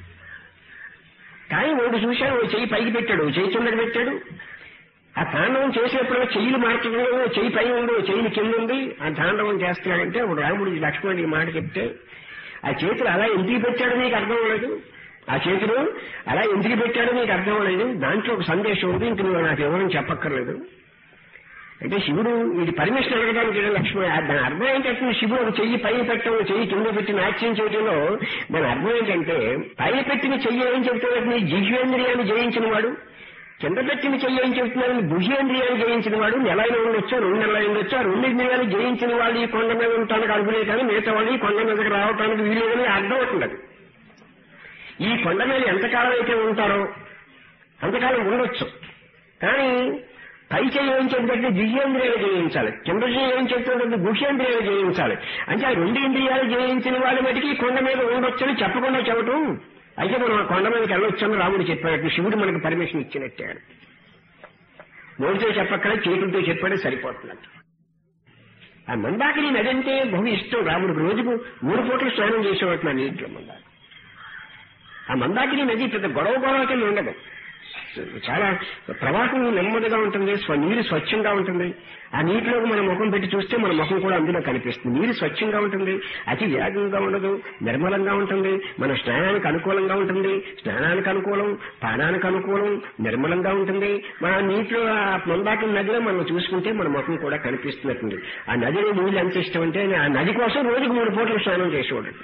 కానీ ఒకటి చూశాడు ఓ చెయ్యి పైకి పెట్టాడు ఓ చెయ్యి కిందకి పెట్టాడు ఆ తాండవం చేసేప్పుడు చెయ్యిలు మార్చడం ఓ చెయ్యి పై ఉంది ఓ చెయ్యి కింద ఉంది ఆ తాండవం చేస్తున్నాడంటే ఒక రాముడు లక్ష్మణుడికి మాట చెప్తే ఆ చేతులు అలా ఎందుకు పెట్టాడో నీకు అర్థం అవ్వలేదు ఆ చేతులు అలా ఎందుకు పెట్టాడో నీకు అర్థం అవ్వలేదు దాంట్లో ఒక సందేశం ఉంది ఇంక నువ్వు నాకు ఎవరని చెప్పక్కర్లేదు అంటే శివుడు ఇది పర్మిషన్ అడగడానికి వెళ్ళిన లక్ష్మణ దాని అర్థం ఏంటంటే శివుడు ఒక చెయ్యి పైన పెట్టడం ఒక చెయ్యి కింద పెట్టి నాట్యం చేయడంలో దాని అర్థం ఏంటంటే పైన పెట్టిన చెయ్యి ఏం చెప్తున్నాడు నీ జిహ్వేంద్రియాన్ని జయించిన వాడు కింద పెట్టిన చెయ్యి ఏం చెప్తున్నాడు భుజేంద్రియాన్ని జయించిన వాడు నెల అయినా ఉండొచ్చు రెండు నెలలు ఉండొచ్చు ఆ రెండు ఇంద్రియాలు జయించిన వాళ్ళు ఈ కొండ మీద ఉండటానికి అనుకునే కానీ మిగతా వాళ్ళు ఈ కొండ మీదకి రావటానికి వీలేదని అర్థం అవుతుంది అది. ఈ కొండ మీద ఎంతకాలం అయితే ఉంటారో అంతకాలం ఉండొచ్చు కానీ పై చేయి ఏం చెప్తుంటే దివ్యేంద్రియాలు జయించాలి కింద చేయి ఏం చెప్తుంటే గుహ్యేంద్రియాలు జయించాలి అంటే ఆ రెండు ఇంద్రియాలు జయించిన వాళ్ళ మటుకి ఈ కొండ మీద ఉండొచ్చని చెప్పకుండా చెప్పటం అయితే మనం ఆ కొండ మీదకి వెళ్ళొచ్చని రాముడు చెప్పాడు శివుడు మనకు పర్మిషన్ ఇచ్చినట్టే నోటితో చెప్పక్కడ చేతులతో చెప్పాడే సరిపోతున్నట్టు ఆ మందాకిని నది అంటే బహు ఇష్టం రాముడికి రోజుకు మూడు పూటలు స్నానం చేసేవాడు నా నీటిలో మందాకి ఆ మందాకిని నది పెద్ద గొడవ గొడవ కింద ఉండదు చాలా ప్రవాహం నెమ్మదిగా ఉంటుంది స్వ నీరు స్వచ్ఛంగా ఉంటుంది ఆ నీటిలోకి మన ముఖం పెట్టి చూస్తే మన ముఖం కూడా అందులో కనిపిస్తుంది నీరు స్వచ్ఛంగా ఉంటుంది అతి వేగంగా ఉండదు నిర్మలంగా ఉంటుంది మన స్నానానికి అనుకూలంగా ఉంటుంది స్నానానికి అనుకూలం పానానికి అనుకూలం నిర్మలంగా ఉంటుంది మన నీటిలో ఆ మందాకి నదిలో మనం చూసుకుంటే మన ముఖం కూడా కనిపిస్తున్నట్టుంది ఆ నదిలో నీళ్ళు ఎంత ఇష్టం అంటే ఆ నది కోసం రోజుకు మూడు పూటలు స్నానం చేసేవాడు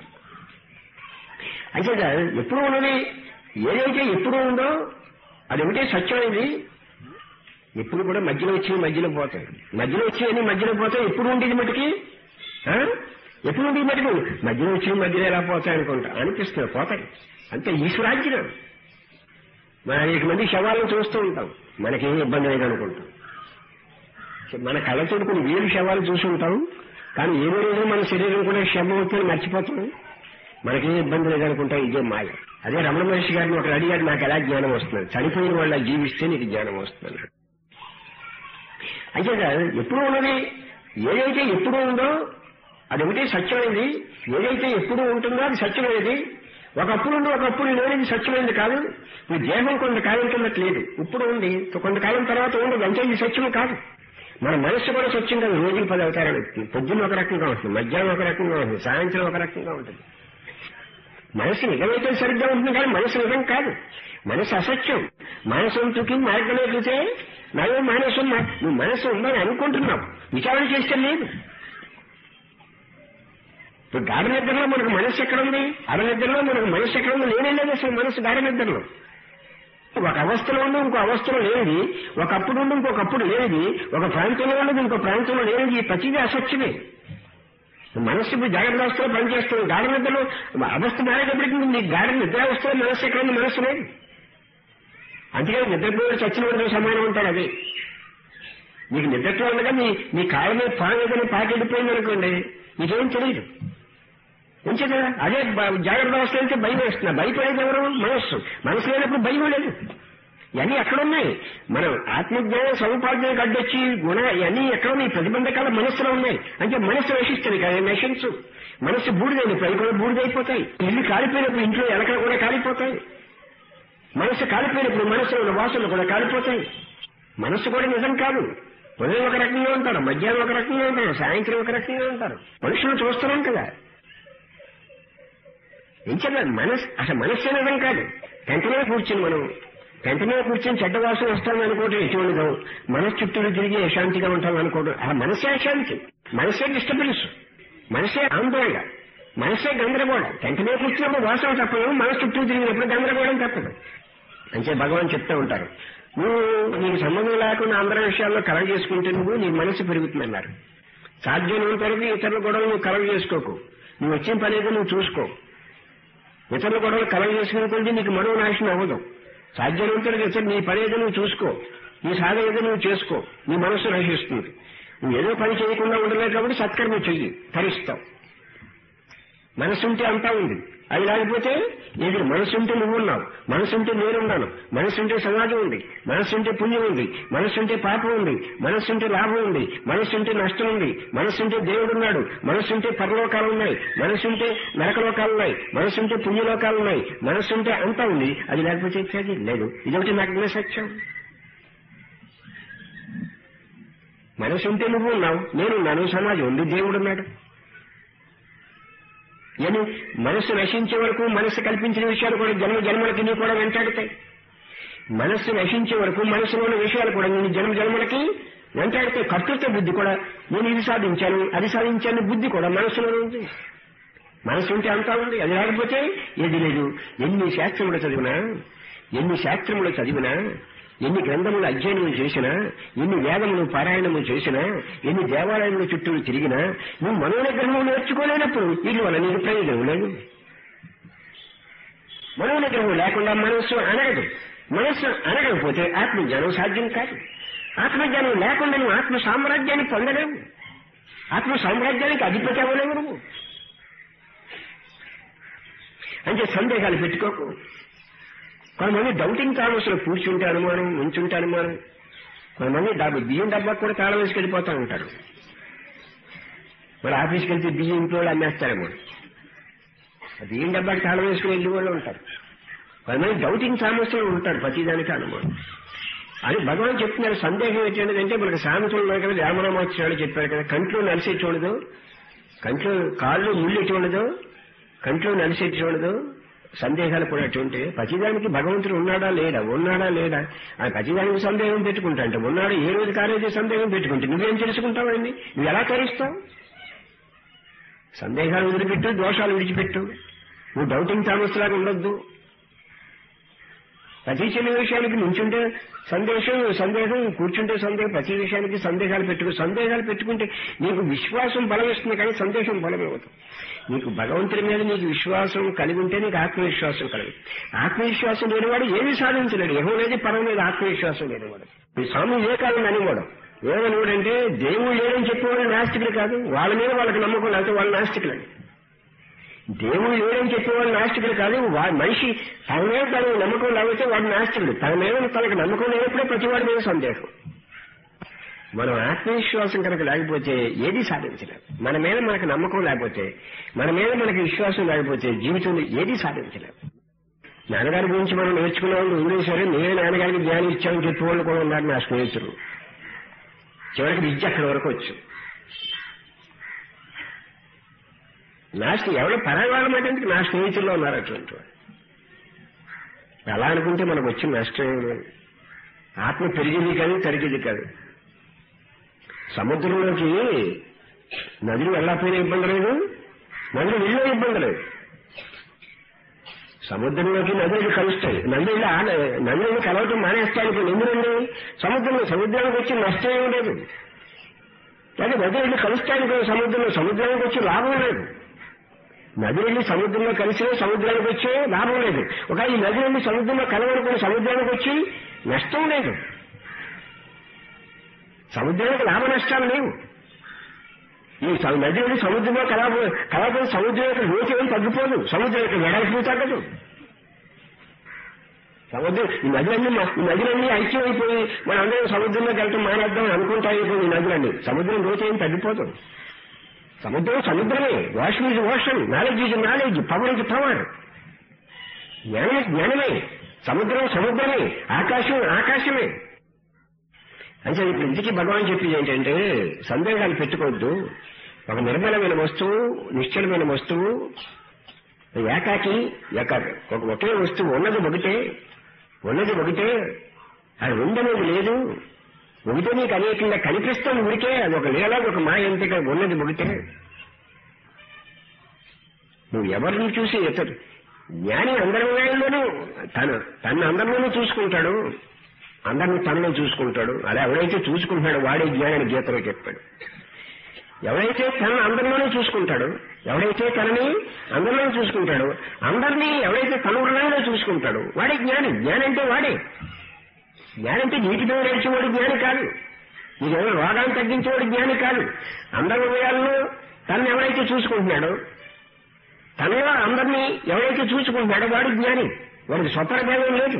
అయితే ఎప్పుడు ఉన్నది ఏదైతే ఎప్పుడు ఉందో అది ఒకటే సత్యమైంది ఎప్పుడు కూడా మధ్యలో వచ్చి మధ్యలో పోతాయి మధ్యలో వచ్చి మధ్యలో పోతాయి ఎప్పుడు ఉండేది మటుకి ఆ? ఎప్పుడు ఉండేది మటుకు మధ్యలో వచ్చి మధ్యలో ఎలా పోతాయి అనుకుంటా అనిపిస్తుంది పోతాయి అంతే ఈశ్వరాజ్యం మన అనేక మంది శవాలను చూస్తూ ఉంటాం మనకేం ఇబ్బంది లేదు అనుకుంటాం మన కళ్ళతో కొన్ని వేలు శవాలు చూసి ఉంటాం కానీ ఏదో రోజు మన శరీరం కూడా శవం అవుతుంది మర్చిపోతాం మనకేం ఇబ్బంది లేదనుకుంటా ఇదే మాయ అదే రమణ మహర్షి గారిని ఒకరు అడిగాడు నాకు ఎలా జ్ఞానం వస్తుంది చనిపోయిన వాళ్ళ జీవిస్తే నీకు జ్ఞానం వస్తుంది అయితే ఎప్పుడు ఉన్నది ఏదైతే ఎప్పుడు ఉందో అది ఒకటే సత్యమైనది ఏదైతే ఎప్పుడు ఉంటుందో అది సత్యమైనది ఒకప్పుడు ఉండి ఒకప్పుడు లేనిది సత్యమైంది కాదు ఈ దేహం కొంతకాలం కిందట లేదు ఇప్పుడు ఉంది కొంతకాలం తర్వాత ఉండదు అంటే ఇది సత్యం కాదు మన మనస్సు కూడా సత్యం కాదు రోజులు పది అవతారాలు ఎత్తుతుంది. పొద్దున్న ఒక రకంగా ఉంటుంది మధ్యాహ్నం ఒక రకంగా ఉంటుంది సాయంత్రం ఒక రకంగా ఉంటుంది మనసు నిజమైతే సరిగ్గా ఉంటుంది కానీ మనసు నిజం కాదు మనసు అసత్యం మానసంతుకి మార్గలేకపోతే నవ్వు మానసం మా- నువ్వు మనసు ఉందని అనుకుంటున్నావు విచారణ చేస్తే లేదు ఇప్పుడు గాఢ నిద్రలో మనకు మనసు ఎక్కడ ఉంది అర నిద్రలో మనకు మనసు ఎక్కడ ఉంది లేనే లేదు అసలు మనసు గాఢ నిద్రలో ఒక అవస్థలో ఉండి ఇంకో అవస్థలో లేనిది ఒకప్పుడు ఉండి ఇంకొకప్పుడు లేనిది ఒక ప్రాంతంలో ఉన్నది ఇంకో ప్రాంతంలో లేనిది ప్రతిదీ అసత్యమే మనస్సు ఇప్పుడు జాగ్రత్త అవస్థలో పనిచేస్తుంది గాఢ నిద్రలో అవస్థ మారేటప్పటికి నీ గాఢ నిద్రావస్థలో మనస్సు ఎక్కడ ఉంది మనస్సు లేదు అందుకని నిద్రపోయి చచ్చిన వాడితో సమానం ఉంటారు అదే నీకు నిద్రలో ఉండగా నీ నీ కాళ్ళ మీద పాము ఏదైనా పాకెళ్ళిపోయింది అనుకోండి నీకేం తెలియదు ఉంచే కదా అదే బ- జాగ్రత్త అవస్థ అయితే భయం వేస్తున్నా భయపడేది ఎవరు మనస్సు మనసు లేనప్పుడు భయం లేదు ఇవన్నీ ఎక్కడున్నాయి మనం ఆత్మజ్ఞానం సముపార్జనకు అడ్డొచ్చి గుణ ఇవన్నీ ఎక్కడున్నాయి ప్రతిబంధకాల మనస్సులో ఉన్నాయి అంటే మనస్సు నశిస్తుంది కదా నశించు మనస్సు బూడిదైంది పై కూడా బూడిదైపోతాయి ఇల్లు కాలిపోయినప్పుడు ఇంట్లో ఎలకలు కూడా కాలిపోతాయి మనస్సు కాలిపోయినప్పుడు మనస్సులో ఉన్న వాసనలు కూడా కాలిపోతాయి మనస్సు కూడా నిజం కాదు ఉదయం ఒక రకంగా ఉంటారు మధ్యాహ్నం ఒక రకంగా ఉంటారు సాయంత్రం ఒక రకంగా ఉంటారు మనుషులు చూస్తున్నాం కదా ఏం చెప్పాలి మనస్ అసలు మనస్సే నిజం కాదు టెంట మీద కూర్చుని మనం టెంట మీద కూర్చొని చెడ్డ వాసన వస్తాం అనుకోవటం ఎటువంటిదో మనసు చుట్టూ తిరిగి అశాంతిగా ఉంటాం అనుకోవడం ఆ మనసే అశాంతి మనసే డిస్టర్బెన్స్ మనసే ఆందోళన మనసే గందరగోళం టెంట మీద కూర్చున్నప్పుడు వాసన తప్పదు మనసు చుట్టూ తిరిగినప్పుడు గందరగోళం తప్పదు అంటే భగవాన్ చెప్తూ ఉంటారు నువ్వు నీకు సంబంధం లేకుండా అందరి విషయాల్లో కలగ చేసుకుంటే నువ్వు నీ మనసు పెరుగుతుందన్నారు సాధ్యమైనంత వరకు ఇతరుల గొడవలు నువ్వు కలగ చేసుకోకు నువ్వు వచ్చిన పని ఏదో నువ్వు చూసుకో ఇతరుల గొడవలు కలగ చేసుకునే కొద్ది నీకు మనోనాశనం అవ్వదు సాధ్యమైనంత వరకు ఇతరు నీ పని ఏదో నువ్వు చూసుకో నీ సాధన ఏదో నువ్వు చేసుకో నీ మనస్సు నశిస్తుంది నువ్వు ఏదో పని చేయకుండా ఉండలేదు కాబట్టి సత్కర్మ చెయ్యి తరిస్తావు మనసుంటే అంతా ఉంది అది లేకపోతే నీకు మనసుంటే నువ్వు ఉన్నావు మనసుంటే నేనున్నాను మనసుంటే సమాజం ఉంది మనసుంటే పుణ్యం ఉంది మనసుంటే పాపం ఉంది మనసుంటే లాభం ఉంది మనసుంటే నష్టం ఉంది మనసుంటే దేవుడున్నాడు మనసుంటే పరలోకాలు ఉన్నాయి మనసుంటే నరకలోకాలు ఉన్నాయి మనసుంటే పుణ్యలోకాలు ఉన్నాయి మనసుంటే అంతా ఉంది అది లేకపోతే ఇచ్చేది లేదు ఇదొకటి నాకు సత్యం మనసుంటే నువ్వు ఉన్నావు నేనున్నాను సమాజం ఉంది దేవుడున్నాడు అని మనసు నశించే వరకు మనసు కల్పించిన విషయాలు కూడా జన్మ జన్మలకి నీ కూడా వెంటాడుతాయి మనస్సు నశించే వరకు మనసులోని విషయాలు కూడా నేను జన్మ జన్మలకి వెంటాడితే కర్తృత్వ బుద్ధి కూడా నేను ఇది సాధించాను అది సాధించాను బుద్ధి కూడా మనసులో ఉంది మనసు ఉంటే అంతా ఉంది అది లేకపోతే ఏది లేదు ఎన్ని శాస్త్రములు చదివినా ఎన్ని శాస్త్రములు చదివినా ఎన్ని గ్రంథములు అధ్యయనం చేసినా ఎన్ని వేదములు పారాయణము చేసినా ఎన్ని దేవాలయముల చుట్టూ తిరిగినా నువ్వు మనోనిగ్రహం నేర్చుకోలేనప్పుడు వీటి వల్ల నీకు ప్రయోజనం లేదు మనోనిగ్రహం లేకుండా మనస్సు అనగదు మనస్సు అనగకపోతే ఆత్మజ్ఞానం సాధ్యం కాదు ఆత్మజ్ఞానం లేకుండా నువ్వు ఆత్మ సామ్రాజ్యాన్ని పొందలేవు ఆత్మ సామ్రాజ్యానికి అధిపతి అవ్వలేవు నువ్వు అంటే సందేహాలు పెట్టుకోకు కొంతమంది డౌటింగ్ థామస్ లో కూర్చుంటే అనుమానం ఉంచుంటే అనుమానం కొంతమంది డబ్బు బియ్యం డబ్బాకు కూడా తాళం వేసుకెళ్ళిపోతా ఉంటారు మరి ఆఫీస్కి వెళ్తే బియ్యం ఇంట్లో వాళ్ళు అమ్మేస్తారేమో ఆ బియ్యం డబ్బాకి తాళం వేసుకుని వెళ్ళి వాళ్ళు ఉంటారు కొంతమంది డౌటింగ్ థామస్ లో ఉంటారు ప్రతిదానికి అనుమానం అని భగవాన్ చెప్తున్నారు సందేహం ఏంటంటే మనకు సామెతలు కదా రామరామాచార్యుడు చెప్పారు కదా కంట్లో నలిసే చూడదు కంట్లో కాళ్ళు ముళ్ళు ఎటువంటిదో కంట్లో నలిసే చూడదు సందేహాలు కూడా అటువంటి ప్రతిదానికి భగవంతుడు ఉన్నాడా లేడా ఉన్నాడా లేడా ఆ ప్రతిదానికి సందేహం పెట్టుకుంటా అంటే ఉన్నాడు ఏ రోజు కాలేజీ సందేహం పెట్టుకుంటే నువ్వేం తెలుసుకుంటావండి నువ్వు ఎలా తరిస్తావు సందేహాలు వదిలిపెట్టు దోషాలు విడిచిపెట్టు నువ్వు డౌటింగ్ థామస్ లాగా ఉండొద్దు ప్రతి చిన్న విషయానికి నుంచుంటే సందేశం సందేహం కూర్చుంటే సందేహం ప్రతి విషయానికి సందేహాలు పెట్టుకో సందేహాలు పెట్టుకుంటే నీకు విశ్వాసం బలం ఇస్తుంది కానీ సందేశం బలం ఇవ్వదు నీకు భగవంతుడి మీద నీకు విశ్వాసం కలిగి ఉంటే నీకు ఆత్మవిశ్వాసం కలదు ఆత్మవిశ్వాసం లేనివాడు ఏమీ సాధించలేడు ఎవరు లేదు పరం మీద ఆత్మవిశ్వాసం లేనివాడు ఈ స్వామి వివేకానంద అనేవాడు ఏమనివాడంటే దేవుడు లేడని చెప్పేవాడు నాస్తికులు కాదు వాళ్ళ మీద వాళ్ళకి నమ్మకం లేకపోతే వాళ్ళు నాస్తికులని దేవుడు లేడని చెప్పేవాడు నాస్తికుడు కాదు వా మనిషి తన మీద తనకు నమ్మకం లేకపోతే వాడు నాస్తికుడు తన మీద తనకు నమ్మకం లేనప్పుడే ప్రతివాడి మీద సందేహం మనం ఆత్మవిశ్వాసం కనుక లేకపోతే ఏది సాధించలేం మన మీద మనకు నమ్మకం లేకపోతే మన మీద మనకి విశ్వాసం లేకపోతే జీవితంలో ఏది సాధించలేం నాన్నగారి గురించి మనం నేర్చుకున్న వాళ్ళు ఉండే సరే నేనే నాన్నగారికి జ్ఞానం ఇచ్చామని చెప్పే వాళ్ళు కూడా ఉన్నారు నా స్నేహితులు చివరికి విద్య అక్కడి వరకు వచ్చు నా స్నే- ఎవరో పరాయి వాళ్ళ మాట ఎందుకు నా స్నేహితుల్లో ఉన్నారు అటువంటి వాళ్ళు. అలా అనుకుంటే మనకు వచ్చిన నష్టం ఏం లేదు ఆత్మ పెరిగేది కాదు తరిగేది కాదు సముద్రంలోకి నదులు వెళ్ళకపోయినా ఇబ్బంది లేదు నదులు వెళ్ళే ఇబ్బంది లేదు సముద్రంలోకి నదులు కలుస్తాయి నదులు నదులను కలవటం మానేస్తాయి ఇప్పుడు ఎందుకండి సముద్రంలో సముద్రానికి వచ్చి నష్టం ఏం లేదు కానీ నదులు కలుస్తానికి సముద్రంలో సముద్రానికి వచ్చి లాభం లేదు నది వెళ్ళి సముద్రంలో కలిసి సముద్రానికి వచ్చే లాభం లేదు ఒక ఈ నది వెళ్ళి సముద్రంలో కలవనుకుని సముద్రానికి వచ్చి నష్టం లేదు సముద్రానికి లాభ నష్టాలు లేవు ఈ స- నది వెళ్ళి సముద్రంలో కలవ కలవకుండా సముద్రం యొక్క లోతు ఏం తగ్గిపోదు సముద్రం యొక్క వెడల్పు తగ్గదు సముద్రం ఈ నదులన్నీ మ- ఈ నదులన్నీ ఐక్యమైపోయి మన అందరం సముద్రంలోకి వెళ్ళటం మానేద్దాం అనుకుంటా అయిపోయి ఈ నదులన్నీ సముద్రం లోతు ఏం తగ్గిపోదు సముద్రం సముద్రమే ocean is ocean knowledge is knowledge power is power జ్ఞానం జ్ఞానమే సముద్రం సముద్రమే ఆకాశం ఆకాశమే అంటే ఇప్పుడు ఇంటికి భగవాన్ చెప్పింది ఏంటంటే సందేహాలు పెట్టుకోవద్దు ఒక నిర్మలమైన వస్తువు నిశ్చలమైన వస్తువు ఏకాకి ఏకాకి ఒక ఒకే వస్తువు ఉన్నది ఒకటే ఉన్నది ఒకటే అది ఉందనేది లేదు ఒకటే నీకు అనేకంగా కనిపిస్తుంది ఉడికే అది ఒక లీల ఒక మాయ అంతే కదా ఉన్నది ఒకటే నువ్వు ఎవరిని చూసి ఇతడు జ్ఞాని అందరి వేళ్ళలోనూ తను తను అందరిలోనూ చూసుకుంటాడు అందరిని తనలో చూసుకుంటాడు అలా ఎవరైతే చూసుకుంటున్నాడో వాడే జ్ఞాని గీతలో చెప్పాడు ఎవరైతే తనను అందరిలోనే చూసుకుంటాడు ఎవరైతే తనని అందరిలోనే చూసుకుంటాడు అందరినీ ఎవరైతే తన హృదయంలో చూసుకుంటాడు వాడే జ్ఞాని జ్ఞాని అంటే వాడే జ్ఞాని అంటే నీటితో నడిచేవాడు జ్ఞాని కాదు నీకేమో రోగాన్ని తగ్గించేవాడు జ్ఞాని కాదు అందరి హృదయాల్లో తనని ఎవరైతే చూసుకుంటున్నాడో తనలో అందరినీ ఎవరైతే చూసుకుంటున్నాడో వాడు జ్ఞాని వాడికి స్వతర భేదం లేదు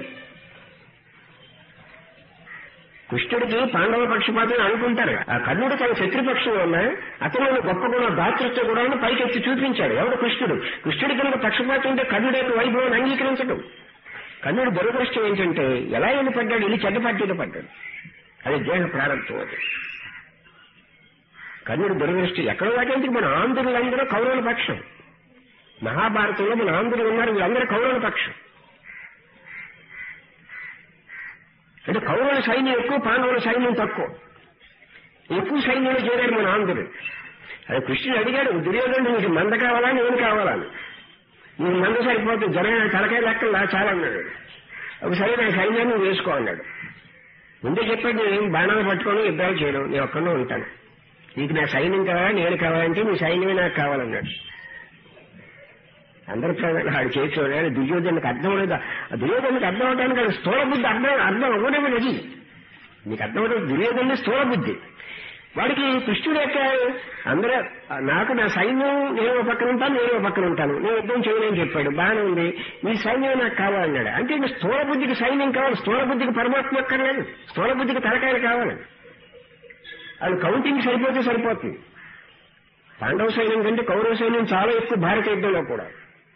కృష్ణుడికి పాండవ పక్షపాతం అనుకుంటారు ఆ కర్ణుడు తన శత్రుపక్షం వల్ల అతను గొప్ప గుణ దాతృత్వ గుణాలను పైకెత్తి చూపించాడు ఎవడు కృష్ణుడు కృష్ణుడి కనుక పక్షపాతం ఉంటే కర్ణుడి యొక్క వైభవాన్ని అంగీకరించడు కర్ణుడు దురదృష్టం ఏంటంటే ఎలా వెళ్ళి పడ్డాడు వెళ్ళి చెడ్డ పార్టీలో పడ్డాడు అది దేహ ప్రారంభం అది కర్ణుడు దురదృష్టి ఎక్కడో వాటికి మన ఆంధ్రులందరూ కౌరవుల పక్షం మహాభారతంలో మన ఆంధ్రులు ఉన్నారు వీళ్ళందరూ కౌరవుల పక్షం అంటే కౌరవుల సైన్యం ఎక్కువ పాండవుల సైన్యం తక్కువ ఎక్కువ సైన్యంలో చేరారు మన ఆంధ్రుడు అది కృష్ణుడు అడిగాడు దుర్యోధనుడు నీకు మంద కావాలా నేను కావాలా అని. నీకు మంద సరిపోతే జనం తలకాయ లెక్కలా చాలా అన్నాడు ఒకసారి నా సైన్యాన్ని నువ్వు వేసుకో అన్నాడు ముందే చెప్పాడు నేను బాణాలు పట్టుకొని యుద్ధాలు చేయడం నేను ఒక్కడనే ఉంటాను నీకు నా సైన్యం కావాలా నేను కావాలంటే నీ సైన్యమే నాకు కావాలన్నాడు అందరి ప్రాణాలు ఆడు చేతిలో దుర్యోధనకు అర్థం లేదు ఆ దుర్యోధనకు అర్థం అవడానికి అది స్థూల బుద్ధి అర్థం అర్థం అవ్వడమే అది నీకు అర్థం అవడం దుర్యోధన స్థూల బుద్ధి వాడికి కృష్ణుడు యొక్క అందరూ నాకు నా సైన్యం నేను ఒక పక్కన ఉంటాను నేను ఒక పక్కన ఉంటాను నేను యుద్ధం చేయలేని చెప్పాడు బాగానే ఉంది నీ సైన్యం నాకు కావాలన్నాడు అంటే ఇంకా స్థూల బుద్ధికి సైన్యం కావాలి స్థూల బుద్ధికి పరమాత్మ అక్కర్లేదు స్థూల బుద్ధికి తలకాయలు కావాలి అది కౌంటింగ్ సరిపోతే సరిపోతుంది పాండవ సైన్యం కంటే కౌరవ సైన్యం చాలా ఎక్కువ భారత యుద్ధంలో కూడా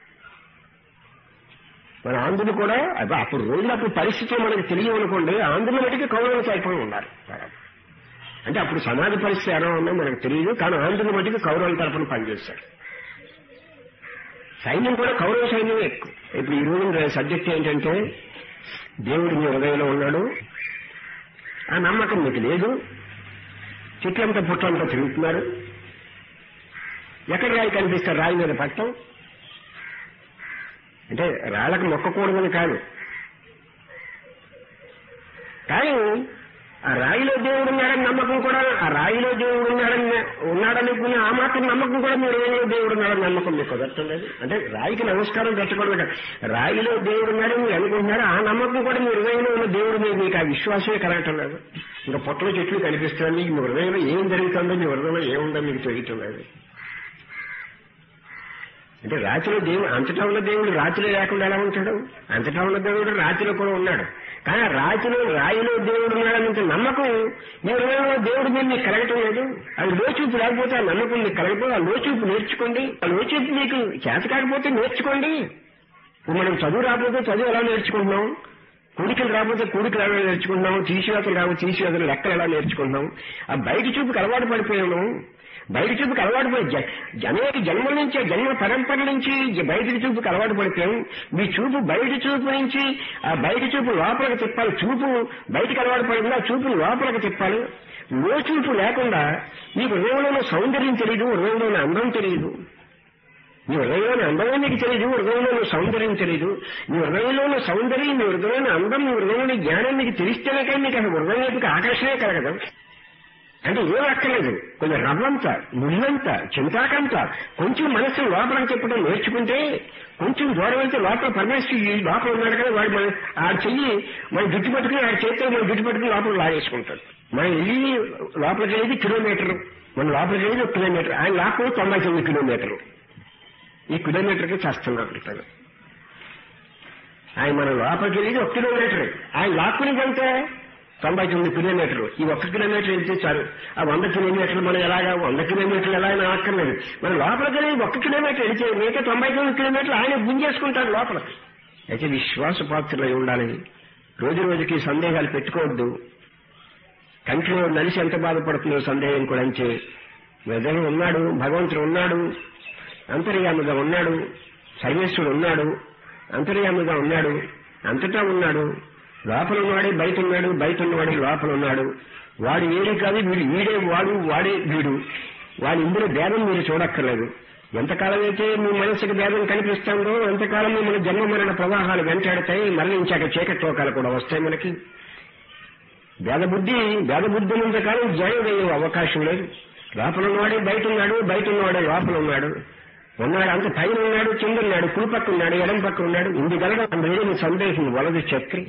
మన ఆంధ్రులు కూడా అదే అప్పుడు రోజులు అప్పుడు పరిస్థితులు మనకి తెలియవనుకోండి ఆంధ్రుల మటుకి కౌరవులకు అయిపోయి ఉన్నారు అంటే అప్పుడు సమాజ పరిస్థితి ఎలా ఉందో మనకు తెలియదు కానీ ఆంధ్రుల మటుకు కౌరవుల తరఫున పనిచేశారు సైన్యం కూడా కౌరవ సైన్యమే ఎక్కువ ఇప్పుడు ఈ రోజు సబ్జెక్ట్ ఏంటంటే దేవుడు మీ హృదయంలో ఉన్నాడు ఆ నమ్మకం మీకు లేదు చెట్లంతా పుట్లంతా తిరుగుతున్నారు ఎక్కడ రాయి కనిపిస్తారు రాయి మీద పట్టం అంటే రాళ్ళకు మొక్కకూడదని కాదు కానీ ఆ రాయిలో దేవుడు ఉన్నాడని నమ్మకం కూడా ఆ రాయిలో దేవుడు ఉన్నాడని ఉన్నాడనుకునే ఆ మాత్రం నమ్మకం కూడా మీరు రాయిలో దేవుడు ఉన్నాడని నమ్మకం మీకు కుదరట్లేదు అంటే రాయికి నమస్కారం పెట్టకూడదు కదా. రాయిలో దేవుడు ఉన్నాడని మీరు అనుకుంటున్నారు ఆ నమ్మకం కూడా మీ హృదయంలో ఉన్న దేవుడు మీద మీకు ఆ విశ్వాసమే కలగటం లేదు ఇంకా పొట్టల చెట్లు కనిపిస్తున్నాయి మీకు మీ హృదయంలో ఏం జరుగుతుందో మీ హృదయంలో ఏముందో మీకు తెలియటం లేదు అంటే రాత్రిలో దేవుడు అంతటా ఉన్న దేవుడు రాత్రిలో లేకుండా ఎలా ఉంటాడు అంతటా ఉన్న దేవుడు రాత్రిలో కూడా ఉన్నాడు కానీ ఆ రాతిలో రాయిలో దేవుడు ఉన్నాడనే నమ్మకం మీ హృదయంలో దేవుడు మీరు మీకు కలగటం లేదు అది లోచూపు లేకపోతే ఆ నమ్మకం మీకు కలగదు ఆ లోచూపు నేర్చుకోండి ఆ లోచూపు మీకు చేత కాకపోతే నేర్చుకోండి ఇప్పుడు మనం చదువు రాకపోతే చదువు ఎలా నేర్చుకుంటున్నాం కూడికలు రాకపోతే కూడికలు ఎలా నేర్చుకుంటున్నాం తీసివేతలు రాకపోతే తీసివేతలు లెక్కలు ఎలా నేర్చుకుంటున్నాం ఆ బయట చూపుకి అలవాటు పడిపోయాము బయట చూపుకి అలవాటు పడి జ- అనేక జన్మల నుంచి ఆ జన్మ పరంపర నుంచి జ- బయట చూపుకి అలవాటు పడిపోయాం మీ చూపు బయట చూపు నుంచి ఆ బయట చూపు లోపలికి తిప్పాలి చూపు బయటికి అలవాటు పడింది ఆ చూపుని లోపలికి తిప్పాలి లో చూపు లేకుండా మీ హృదయంలో ఉన్న సౌందర్యం తెలియదు హృదయంలో ఉన్న అందం తెలియదు నీ హృదయంలోని అందమే నీకు తెలియదు హృదయంలోని సౌందర్యం తెలియదు నీ హృదయంలోని సౌందర్యం నీ హృదయంలోని అందం నీ హృదయంలోని జ్ఞానం నీకు తెలిస్తేనే కానీ నీకు అసలు హృదయం వైపుకి ఆకర్షణే కలగదు అంటే ఏం అక్కర్లేదు కొంచెం రవ్వంత ముళ్ళంత చింతాకంత కొంచెం మనస్సు లోపల చెప్పడం నేర్చుకుంటే కొంచెం దూరం వెళ్తే లోపల పరమేశ్వరి లోపల ఉన్నాడు కదా వాడు మన ఆ చెయ్యి మన జుట్టు పట్టుకుని ఆ చేతితో మన జుట్టు పట్టుకుని లోపల లాగేసుకుంటాడు మనం వెళ్ళి లోపలికి వెళ్ళేది కిలోమీటర్ మన లోపలికి వెళ్ళేది ఒక కిలోమీటర్ ఆయన లాక్కుని తొంభై తొమ్మిది కిలోమీటర్లు ఈ కిలోమీటర్కి చేస్తున్నాడు ఇతను ఆయన మన లోపలికి వెళ్ళేది ఒక కిలోమీటర్ ఆయన లాక్కుని వెళ్తే తొంభై తొమ్మిది కిలోమీటర్లు ఈ ఒక్క కిలోమీటర్ వెళ్తే చాలు ఆ వంద కిలోమీటర్లు మనం ఎలాగా వంద కిలోమీటర్లు ఎలా అయినా అక్కర్లేదు మన లోపలికి వెళ్ళి ఒక్క కిలోమీటర్ వెళ్తే మిగతా తొంభై తొమ్మిది కిలోమీటర్లు ఆయన గుంజేసుకుంటాడు లోపలికి అయితే విశ్వాసపాత్రులై ఉండాలి రోజు రోజుకి సందేహాలు పెట్టుకోవద్దు కంట్లో నలిసి ఎంత బాధపడుతుందో సందేహం కూడా అంతే నిజంగా ఉన్నాడు భగవంతుడు ఉన్నాడు అంతర్యాముగా ఉన్నాడు సర్వేశ్వరుడు ఉన్నాడు అంతర్యాముగా ఉన్నాడు అంతటా ఉన్నాడు లోపల ఉన్నవాడే బయట ఉన్నాడు బయట ఉన్నవాడే లోపల ఉన్నాడు వాడు ఏడే కాదు వీడు వీడే వాడు వాడే వీడు వాడి ఇందులో భేదం మీరు చూడక్కర్లేదు ఎంతకాలం అయితే మీ మనసుకి భేదం కనిపిస్తుందో ఎంతకాలం మన జన్మ మరణ ప్రవాహాలు వెంటాడతాయి మరణించాక చీకటి తోకాలు కూడా వస్తాయి మనకి భేదబుద్ధి భేదబుద్ధి ఉన్నంత కాలం జ్ఞానం అయ్యే అవకాశం లేదు లోపల ఉన్నవాడే బయట ఉన్నాడు బయట ఉన్నవాడే లోపల ఉన్నాడు ఉన్నాడు అంత పైన ఉన్నాడు కింద ఉన్నాడు కుడి పక్క ఉన్నాడు ఎడం పక్క ఉన్నాడు ఇంది గలగా అందులో సందేహం వలదు చక్రి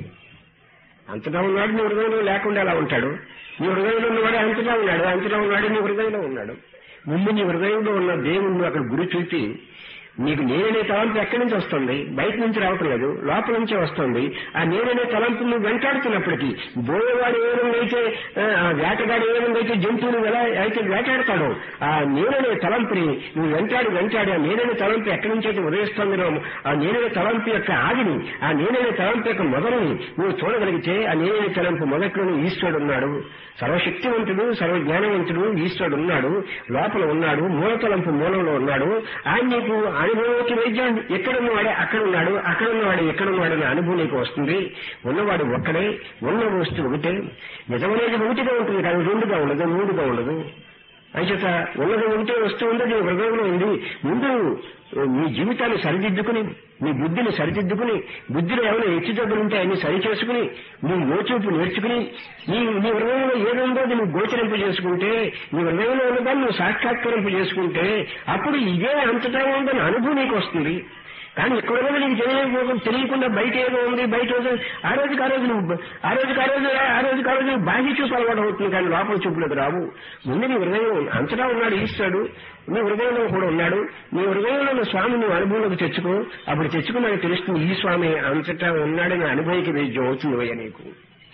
అంతటా ఉన్నాడు నీ హృదయంలో లేకుండా ఎలా ఉంటాడు నీ హృదయంలో ఉన్నవాడే అంతటా ఉన్నాడు అంతటా ఉన్నాడు నీ హృదయంలో ఉన్నాడు ముందు నీ హృదయంలో ఉన్న దేవుణ్ణి అక్కడ గురి చూపి నీకు నేననే తలంపు ఎక్కడి నుంచి వస్తుంది బయట నుంచి రావటం లేదు లోపల నుంచే వస్తుంది ఆ నేననే తలంపు నువ్వు వెంటాడుతున్నప్పటికీ బోయేవాడు ఏ విధంగా అయితే ఆ, ఆ వేటగాడు ఏ విధంగా అయితే జంతువులు ఎలా అయితే వేటాడతాడో ఆ నేననే తలంపుని నువ్వు వెంటాడి వెంటాడి ఆ నేననే తలంపు ఎక్కడి నుంచి అయితే ఉదయిస్తుందో ఆ నేననే తలంపు యొక్క ఆదిని ఆ నేననే తలంపు యొక్క మొదలని నువ్వు చూడగలిగితే ఆ నేననే తలంపు మొదట్లోనే ఈశ్వరుడు ఉన్నాడు సర్వశక్తివంతుడు సర్వజ్ఞానవంతుడు ఈశ్వరుడు ఉన్నాడు లోపల ఉన్నాడు మూల తలంపు మూలంలో ఉన్నాడు ఆయన నీకు అనుభవంలోకి వైద్యం ఎక్కడ ఉన్నవాడే అక్కడ ఉన్నాడు అక్కడ ఉన్నవాడు ఎక్కడ ఉన్నాడు అనే అనుభవం నీకు వస్తుంది ఉన్నవాడు ఒక్కడే ఉన్న వస్తువు ఒకటే నిజమనేది ఒకటిగా ఉంటుంది కానీ రెండుగా ఉండదు మూడుగా ఉండదు అంచేత ఉన్నది ఉంటే వస్తూ ఉంది నీ హృదయంలో ఉంది ముందు మీ జీవితాన్ని సరిదిద్దుకుని మీ బుద్ధిని సరిదిద్దుకుని బుద్ధిలో ఏమైనా హెచ్చుతగ్గులు ఉంటే అన్ని సరి చేసుకుని నీ యోచూపు నేర్చుకుని నీ నీ హృదయంలో ఏదుందో అది నువ్వు గోచరింపు చేసుకుంటే నీ హృదయంలో ఉన్నదాన్ని నువ్వు సాక్షాత్కరింపు చేసుకుంటే అప్పుడు ఇదే అంతటా ఉందని అనుభవం నీకు వస్తుంది కానీ ఇక్కడ ఉన్నది నీకు తెలియకపోకుండా తెలియకుండా బయట ఏదో ఉంది బయట ఏదో ఆ రోజుకి ఆ రోజు నువ్వు ఆ రోజుకి ఆ రోజు ఆ రోజుకి ఆ రోజు బాహ్య చూపు అలవాటు అవుతుంది కానీ లోపల చూపులకు రావు ముందు నీ హృదయం అంతటా ఉన్నాడు ఈశ్వరుడు నీ హృదయంలో కూడా ఉన్నాడు నీ హృదయంలో ఉన్న స్వామి నువ్వు అనుభవంలోకి తెచ్చుకో అప్పుడు తెచ్చుకున్నాక తెలుస్తుంది ఈ స్వామి అంతటా ఉన్నాడని అనుభవికి వేద్యం అవుతుంది వయ్య నీకు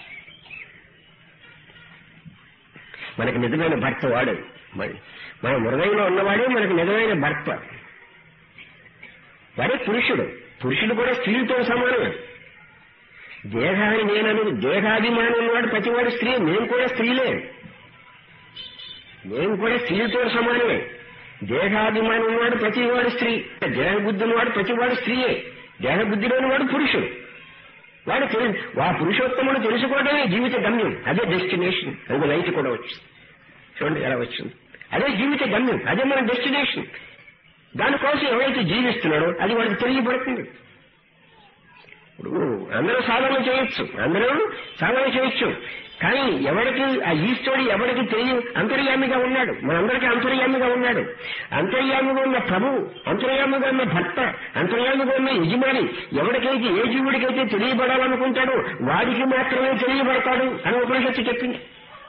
మనకి నిజమైన భర్త వాడు మరి మన హృదయంలో ఉన్నవాడే మనకి నిజమైన భర్త వాడే పురుషుడు పురుషుడు కూడా స్త్రీలతో సమానమే దేహాన్ని నేనని దేహాభిమానం ఉన్నవాడు ప్రతివాడు స్త్రీ మేము కూడా స్త్రీలే మేము కూడా స్త్రీలతో సమానమే దేహాభిమానం ఉన్నవాడు ప్రతివాడు స్త్రీ దేహబుద్ధి ఉన్నవాడు ప్రతివాడు స్త్రీయే దేహబుద్ధి లేని వాడు పురుషుడు వాడు తెలి ఆ పురుషోత్తముడు తెలుసుకోవడమే జీవిత గమ్యం అదే డెస్టినేషన్ అది లైట్ కూడా వచ్చింది చూడండి ఎలా వచ్చింది అదే జీవిత గమ్యం అదే మన డెస్టినేషన్ దానికోసం ఎవరైతే జీవిస్తున్నాడో అది వాడికి తెలియబడుతుంది ఇప్పుడు అందరూ సాధన చేయొచ్చు అందరూ సాధన చేయొచ్చు కానీ ఎవరికి ఆ ఈశ్వరుడు ఎవరికి తెలియ అంతర్యామిగా ఉన్నాడు మనందరికీ అంతర్యామిగా ఉన్నాడు అంతర్యామిగా ఉన్న ప్రభు అంతర్యామిగా ఉన్న భర్త అంతర్యామిగా ఉన్న యజమాని ఎవరికైతే ఏ జీవుడికైతే తెలియబడాలనుకుంటాడో వాడికి మాత్రమే తెలియబడతాడు అని ఉపనిషత్తు చెప్పింది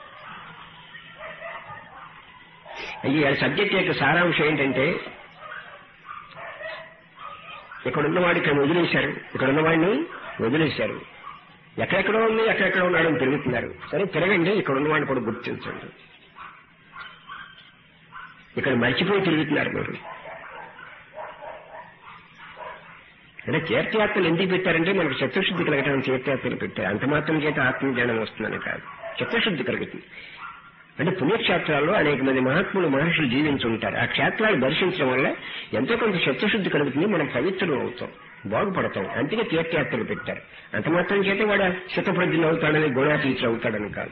ఈ సబ్జెక్ట్ యొక్క సారాంశం ఏంటంటే ఇక్కడ ఉన్నవాడు ఇక్కడ వదిలేశారు ఇక్కడ ఉన్నవాడిని వదిలేశారు ఎక్కడెక్కడో ఉంది ఎక్కడెక్కడో ఉన్నాడని తిరుగుతున్నారు సరే తిరగండి ఇక్కడ ఉన్నవాడిని కూడా గుర్తించండి ఇక్కడ మర్చిపోయి తిరుగుతున్నారు మీరు అంటే తీర్థయాత్రలు ఎందుకు పెట్టారంటే మనకు చిత్తశుద్ధి కలగటానికి తీర్థయాత్రలు పెట్టారు అంత మాత్రం చేత ఆత్మజ్ఞానం వస్తుందని కాదు చిత్తశుద్ధి కలుగుతుంది అంటే పుణ్యక్షేత్రాల్లో అనేక మంది మహాత్ములు మహర్షులు జీవించి ఉంటారు ఆ క్షేత్రాలు దర్శించడం వల్ల ఎంతో కొంత చిత్తశుద్ధి కలుగుతుంది మనం పవిత్రులు అవుతాం బాగుపడతాం అందుకే తీర్థయాత్రలు పెట్టారు అంత మాత్రం చేత వాడు శతప్రజ్ఞలు అవుతాడని గుణాతీతులు అవుతాడని కాదు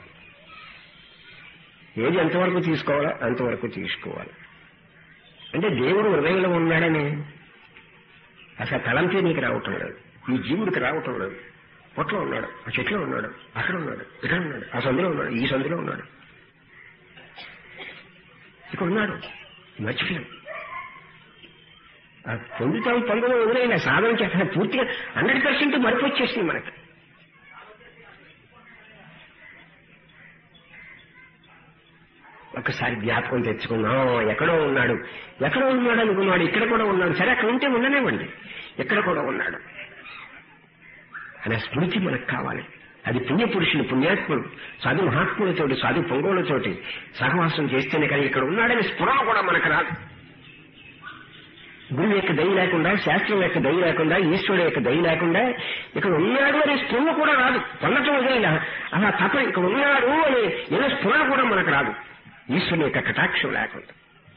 ఏది ఎంతవరకు తీసుకోవాలో అంతవరకు తీసుకోవాలి అంటే దేవుడు హృదయంలో ఉన్నాడని అసలు తలంపే నీకు రావటం లేదు ఈ జీవుడికి రావటం లేదు పొట్లో ఉన్నాడు ఆ చెట్లో ఉన్నాడు అక్కడ ఉన్నాడు ఇక్కడ ఉన్నాడు ఆ సందులో ఉన్నాడు ఈ సందులో ఉన్నాడు ఇక్కడ ఉన్నాడు మర్చిపోయాం ఆ పొందుతాం పొందడం వదిలేనా సాధన చేస్తాను పూర్తిగా హండ్రెడ్ పర్సెంట్ మరపు వచ్చేసింది మనకి ఒకసారి జ్ఞాపకం తెచ్చుకున్నాం ఎక్కడో ఉన్నాడు ఎక్కడో ఉన్నాడు అనుకున్నాడు ఇక్కడ కూడా ఉన్నాడు సరే అక్కడ ఉంటే ఉండనివ్వండి ఎక్కడ కూడా ఉన్నాడు అనే స్మృతి మనకు కావాలి అది పుణ్యపురుషులు పుణ్యాత్ములు సాధు మహాత్ములతోటి సాధు పొంగోలతోటి సహవాసం చేస్తేనే కానీ ఇక్కడ ఉన్నాడని స్ఫురణ కూడా మనకు రాదు గురువు యొక్క దయ లేకుండా శాస్త్రం యొక్క దయ లేకుండా ఈశ్వరుడు యొక్క దయ లేకుండా ఇక్కడ ఉన్నాడు అనే స్పృహ కూడా రాదు పొందటం వదిలేలా అలా తప్ప ఇక్కడ ఉన్నాడు అనే ఏదో స్పృహ కూడా మనకు రాదు ఈశ్వరుని యొక్క కటాక్షం లేకుండా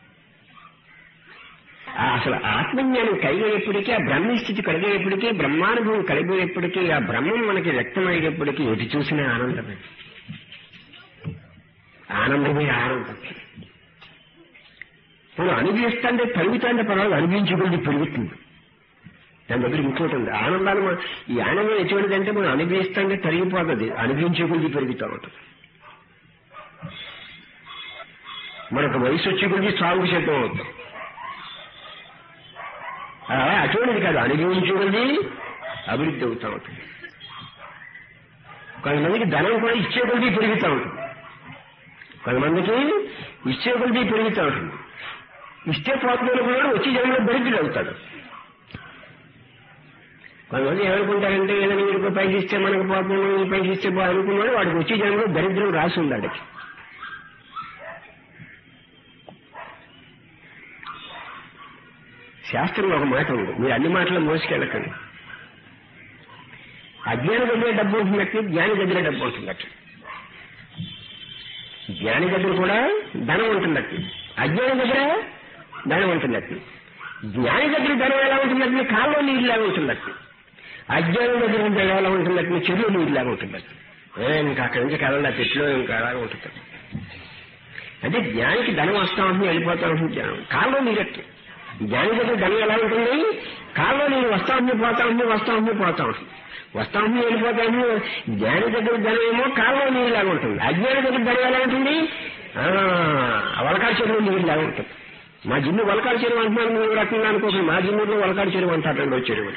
ఆ అసలు ఆత్మజ్ఞానం కలిగేప్పటికీ ఆ బ్రహ్మస్థితి కలిగేప్పటికీ బ్రహ్మానుభవం కలిగేప్పటికీ ఆ బ్రహ్మం మనకి వ్యక్తమయ్యేప్పటికీ ఎటు చూసినా ఆనందమే ఆనందమే ఆనందం ఇప్పుడు అనుభవిస్తాంటే పెరుగుతాంటే పర్వాలేదు అనుభవించకూడదు పెరుగుతుంది దాని దగ్గర ఇంకోటి ఉంది ఆనందాలు మన- ఈ ఆనందం ఎటువంటిదంటే మనం అనుభవిస్తాంటే తరిగిపోతుంది అనుభవించకూడదు పెరుగుతూ ఉంటుంది మనకు వయసు వచ్చే కొద్ది సాగు సిద్ధం అవుతాం అలా అటువంటిది కాదు అనుభవించకూడది అభివృద్ధి అవుతా ఉంటుంది కొంతమందికి ధనం కూడా ఇచ్చే కొద్ది పెరుగుతూ ఉంటుంది కొంతమందికి ఇచ్చే కొద్ది పెరుగుతూ ఉంటుంది ఇస్తే పోతున్నాడు కూడా వచ్చి జనంలో దరిద్రుడు అవుతాడు కొంతమంది ఏమనుకుంటారంటే ఏదైనా వీడికి పైకి ఇస్తే మనకు పోతున్నాడు ఈ పైకి ఇస్తే పో అనుకున్నాడు వాడికి వచ్చి జనంలో దరిద్రం రాసి ఉంది వాడికి శాస్త్రంలో ఒక మాట ఉంది మీరు అన్ని మాటలు మోసుకెళ్ళకండి అజ్ఞాని దగ్గర డబ్బు ఉంటున్నట్టు జ్ఞాని దగ్గర డబ్బు ఉంటున్నట్టు జ్ఞాని దగ్గర కూడా ధనం ఉంటున్నట్టు అజ్ఞాని దగ్గర ధనం ఉంటున్నట్టు జ్ఞాని దగ్గర ధనం ఎలా ఉంటున్నట్టు కాల్లో నీరులాగా ఉంటున్నట్టు అజ్ఞాని దగ్గర ధనం ఎలా ఉంటున్నట్టు చెరువు నీరులాగా ఉంటున్నట్టు ఏ, ఇంకా అక్కడి నుంచి కదలడా చెట్లు ఇంకా అలాగే ఉంటుంది అంటే జ్ఞానికి ధనం వస్తా ఉంటుంది వెళ్ళిపోతా ఉంటుంది జ్ఞానం కాల్లో నీరట్టు జ్ఞాని దగ్గర ధనం ఎలా ఉంటుంది కాల్లో నీరు వస్తా ఉంది పోతా ఉంది వస్తా ఉంది పోతా ఉంటుంది వస్తా ఉంది వెళ్ళిపోతా ఉంది జ్ఞాని దగ్గర ధనం ఏమో కాల్లో నీరులాగా ఉంటుంది అజ్ఞాని దగ్గర ధనం ఎలా ఉంటుంది ఆ, వలకాడు చెరువు నీరులాగా ఉంటుంది మా జిన్ను వలకాడు చెరువు అంటున్నాను మీరు రకంగా అనుకోకండి మా జిన్నులో వలకాడు చెరువు అంటారు రెండో చెరువు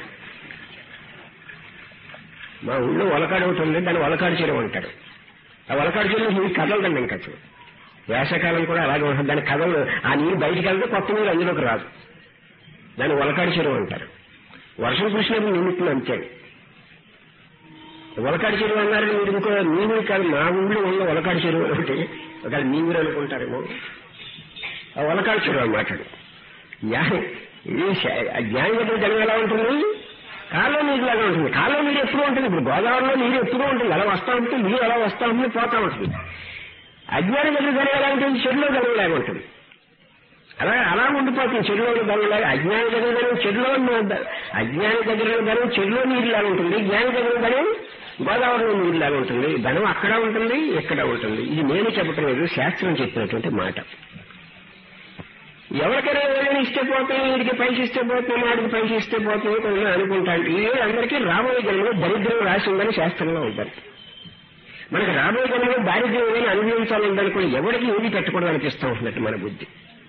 మా ఊళ్ళో వలకాడు ఒకటి ఉంది దాన్ని వలకాడు చెరువు అంటారు ఆ వలకాడు చెరువు నీరు కదలదండి ఇంకా అసలు. వేసవకాలం కూడా అలాగే ఉంటుంది దాని కథలు ఆ నీరు బయటికి వెళ్తే కొత్త నీరు అందులోకి రాదు దాన్ని వలకాడి చెరువు అంటారు వర్షం కురిసినప్పుడు నిమిత్తం అంతే వలకాడి చెరువు అన్నారు మీరు ఇంకో మీ ఊరు కాదు మా ఊళ్ళో ఉన్న వలకాడి చెరువు ఒకటి ఒకవేళ మీ ఊరు అనుకుంటారేమో ఆ వలకాడి చెరువు అన్నమాట అది. జ్ఞా- ఇది శ- ఆ జ్ఞాని దగ్గర జనం ఎలా ఉంటుంది కాలువ నీరు లాగా ఉంటుంది కాలువ నీరు ఎప్పుడూ ఉంటుంది ఇప్పుడు గోదావరిలో నీరు ఎప్పుడూ ఉంటుంది అలా వస్తా ఉంటుంది నీరు అలా వస్తా ఉంటుంది పోతా ఉంటుంది అజ్ఞాని దగ్గర ధనం ఎలా ఉంటుంది చెడులో ధనం లాగా ఉంటుంది అలా అలా ఉండిపోతుంది చెడులో ధనం లాగా అజ్ఞాని దగ్గర ధనం చెడులో ఉన్న- అజ్ఞాని దగ్గర ధనం చెడులో నీరు లాగా ఉంటుంది జ్ఞాని దగ్గర ధనం గోదావరిలో నీరు లాగా ఉంటుంది ధనం అక్కడ ఉంటుంది ఇక్కడ ఉంటుంది ఇది నేను చెప్పటం లేదు శాస్త్రం చెప్పినటువంటి మాట ఎవరికైనా ఏదైనా ఇస్తే పోతాం వీడికి పైసలు ఇస్తే పోతాం వాడికి పైసలు ఇస్తే పోతాం కొంచెం అనుకుంటా అంటే ఈ అందరికీ రాబోయే జన్మలో దరిద్రం రాసి ఉందని శాస్త్రంలో ఉంటారు మనకి రాబోయే జన్మలో దారిద్ర్యం ఏదైనా అనుభవించాలనుకోండి ఎవరికి ఏది పెట్టకూడదు అనిపిస్తూ ఉంటున్నట్టు మన బుద్ధి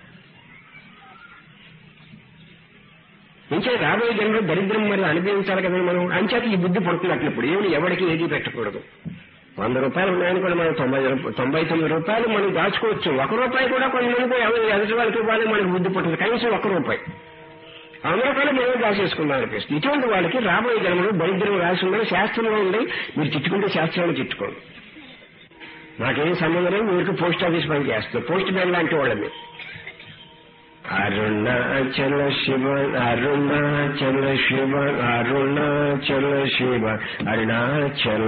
ఇంకే రాబోయే జన్మలో దరిద్రం మరి అనుభవించాలి కదా మనం అంచేత ఈ బుద్ధి పడుతున్నట్లు ఇప్పుడు ఏమి ఎవరికి ఏది పెట్టకూడదు వంద రూపాయలు ఉన్నాయనుకోండి మనం తొంభై రూప- తొంభై తొమ్మిది రూపాయలు మనం దాచుకోవచ్చు ఒక రూపాయి కూడా కొంతమందికి ఎవరు ఎదుటి వాళ్ళకి ఇవ్వాలి మనకు బుద్ధి పడుతుంది కనీసం ఒక రూపాయి అమృతాలు మేమే దాచేసుకుందాం అనిపిస్తుంది ఇటువంటి వాళ్ళకి రాబోయే జన్మలో దరిద్రం రాసి ఉందని శాస్త్రంలో ఉంది మీరు తిట్టుకుంటే శాస్త్రంలో తిట్టుకోండి నాకేం సంబంధం లేదు మీరు పోస్ట్ ఆఫీస్ పని చేస్తారు పోస్ట్ మ్యాన్ లాంటి వాళ్ళని అరుణాచల శివ అరుణాచల శివ అరుణాచల శివ అరుణాచల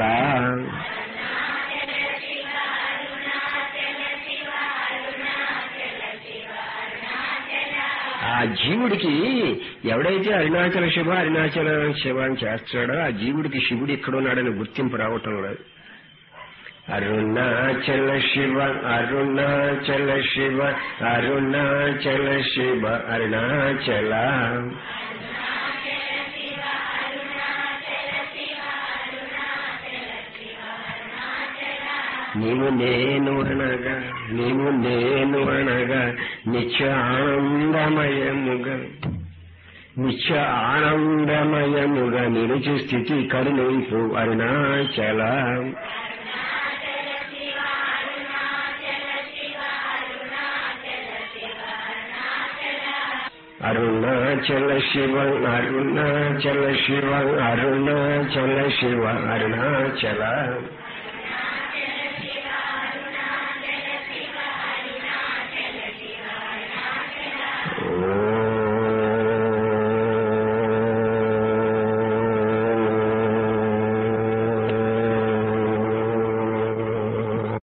ఆ జీవుడికి ఎవడైతే అరుణాచల శివ అరుణాచల శివ అని చేస్తాడో ఆ జీవుడికి శివుడు ఎక్కడున్నాడని గుర్తింపు రావటం లేదు అరుణాచల శివ అరుణాచల శివ అరుణాచల శివ అరుణాచల నీవు నేను అనగా నీవు నేను అనగా నిత్య ఆనందమయముగా నిత్య ఆనందమయముగా నిలిచి స్థితి కరుణింపు అరుణాచల అరుణాచల శివ అరుణాచల శివ అరుణాచల శివ అరుణాచల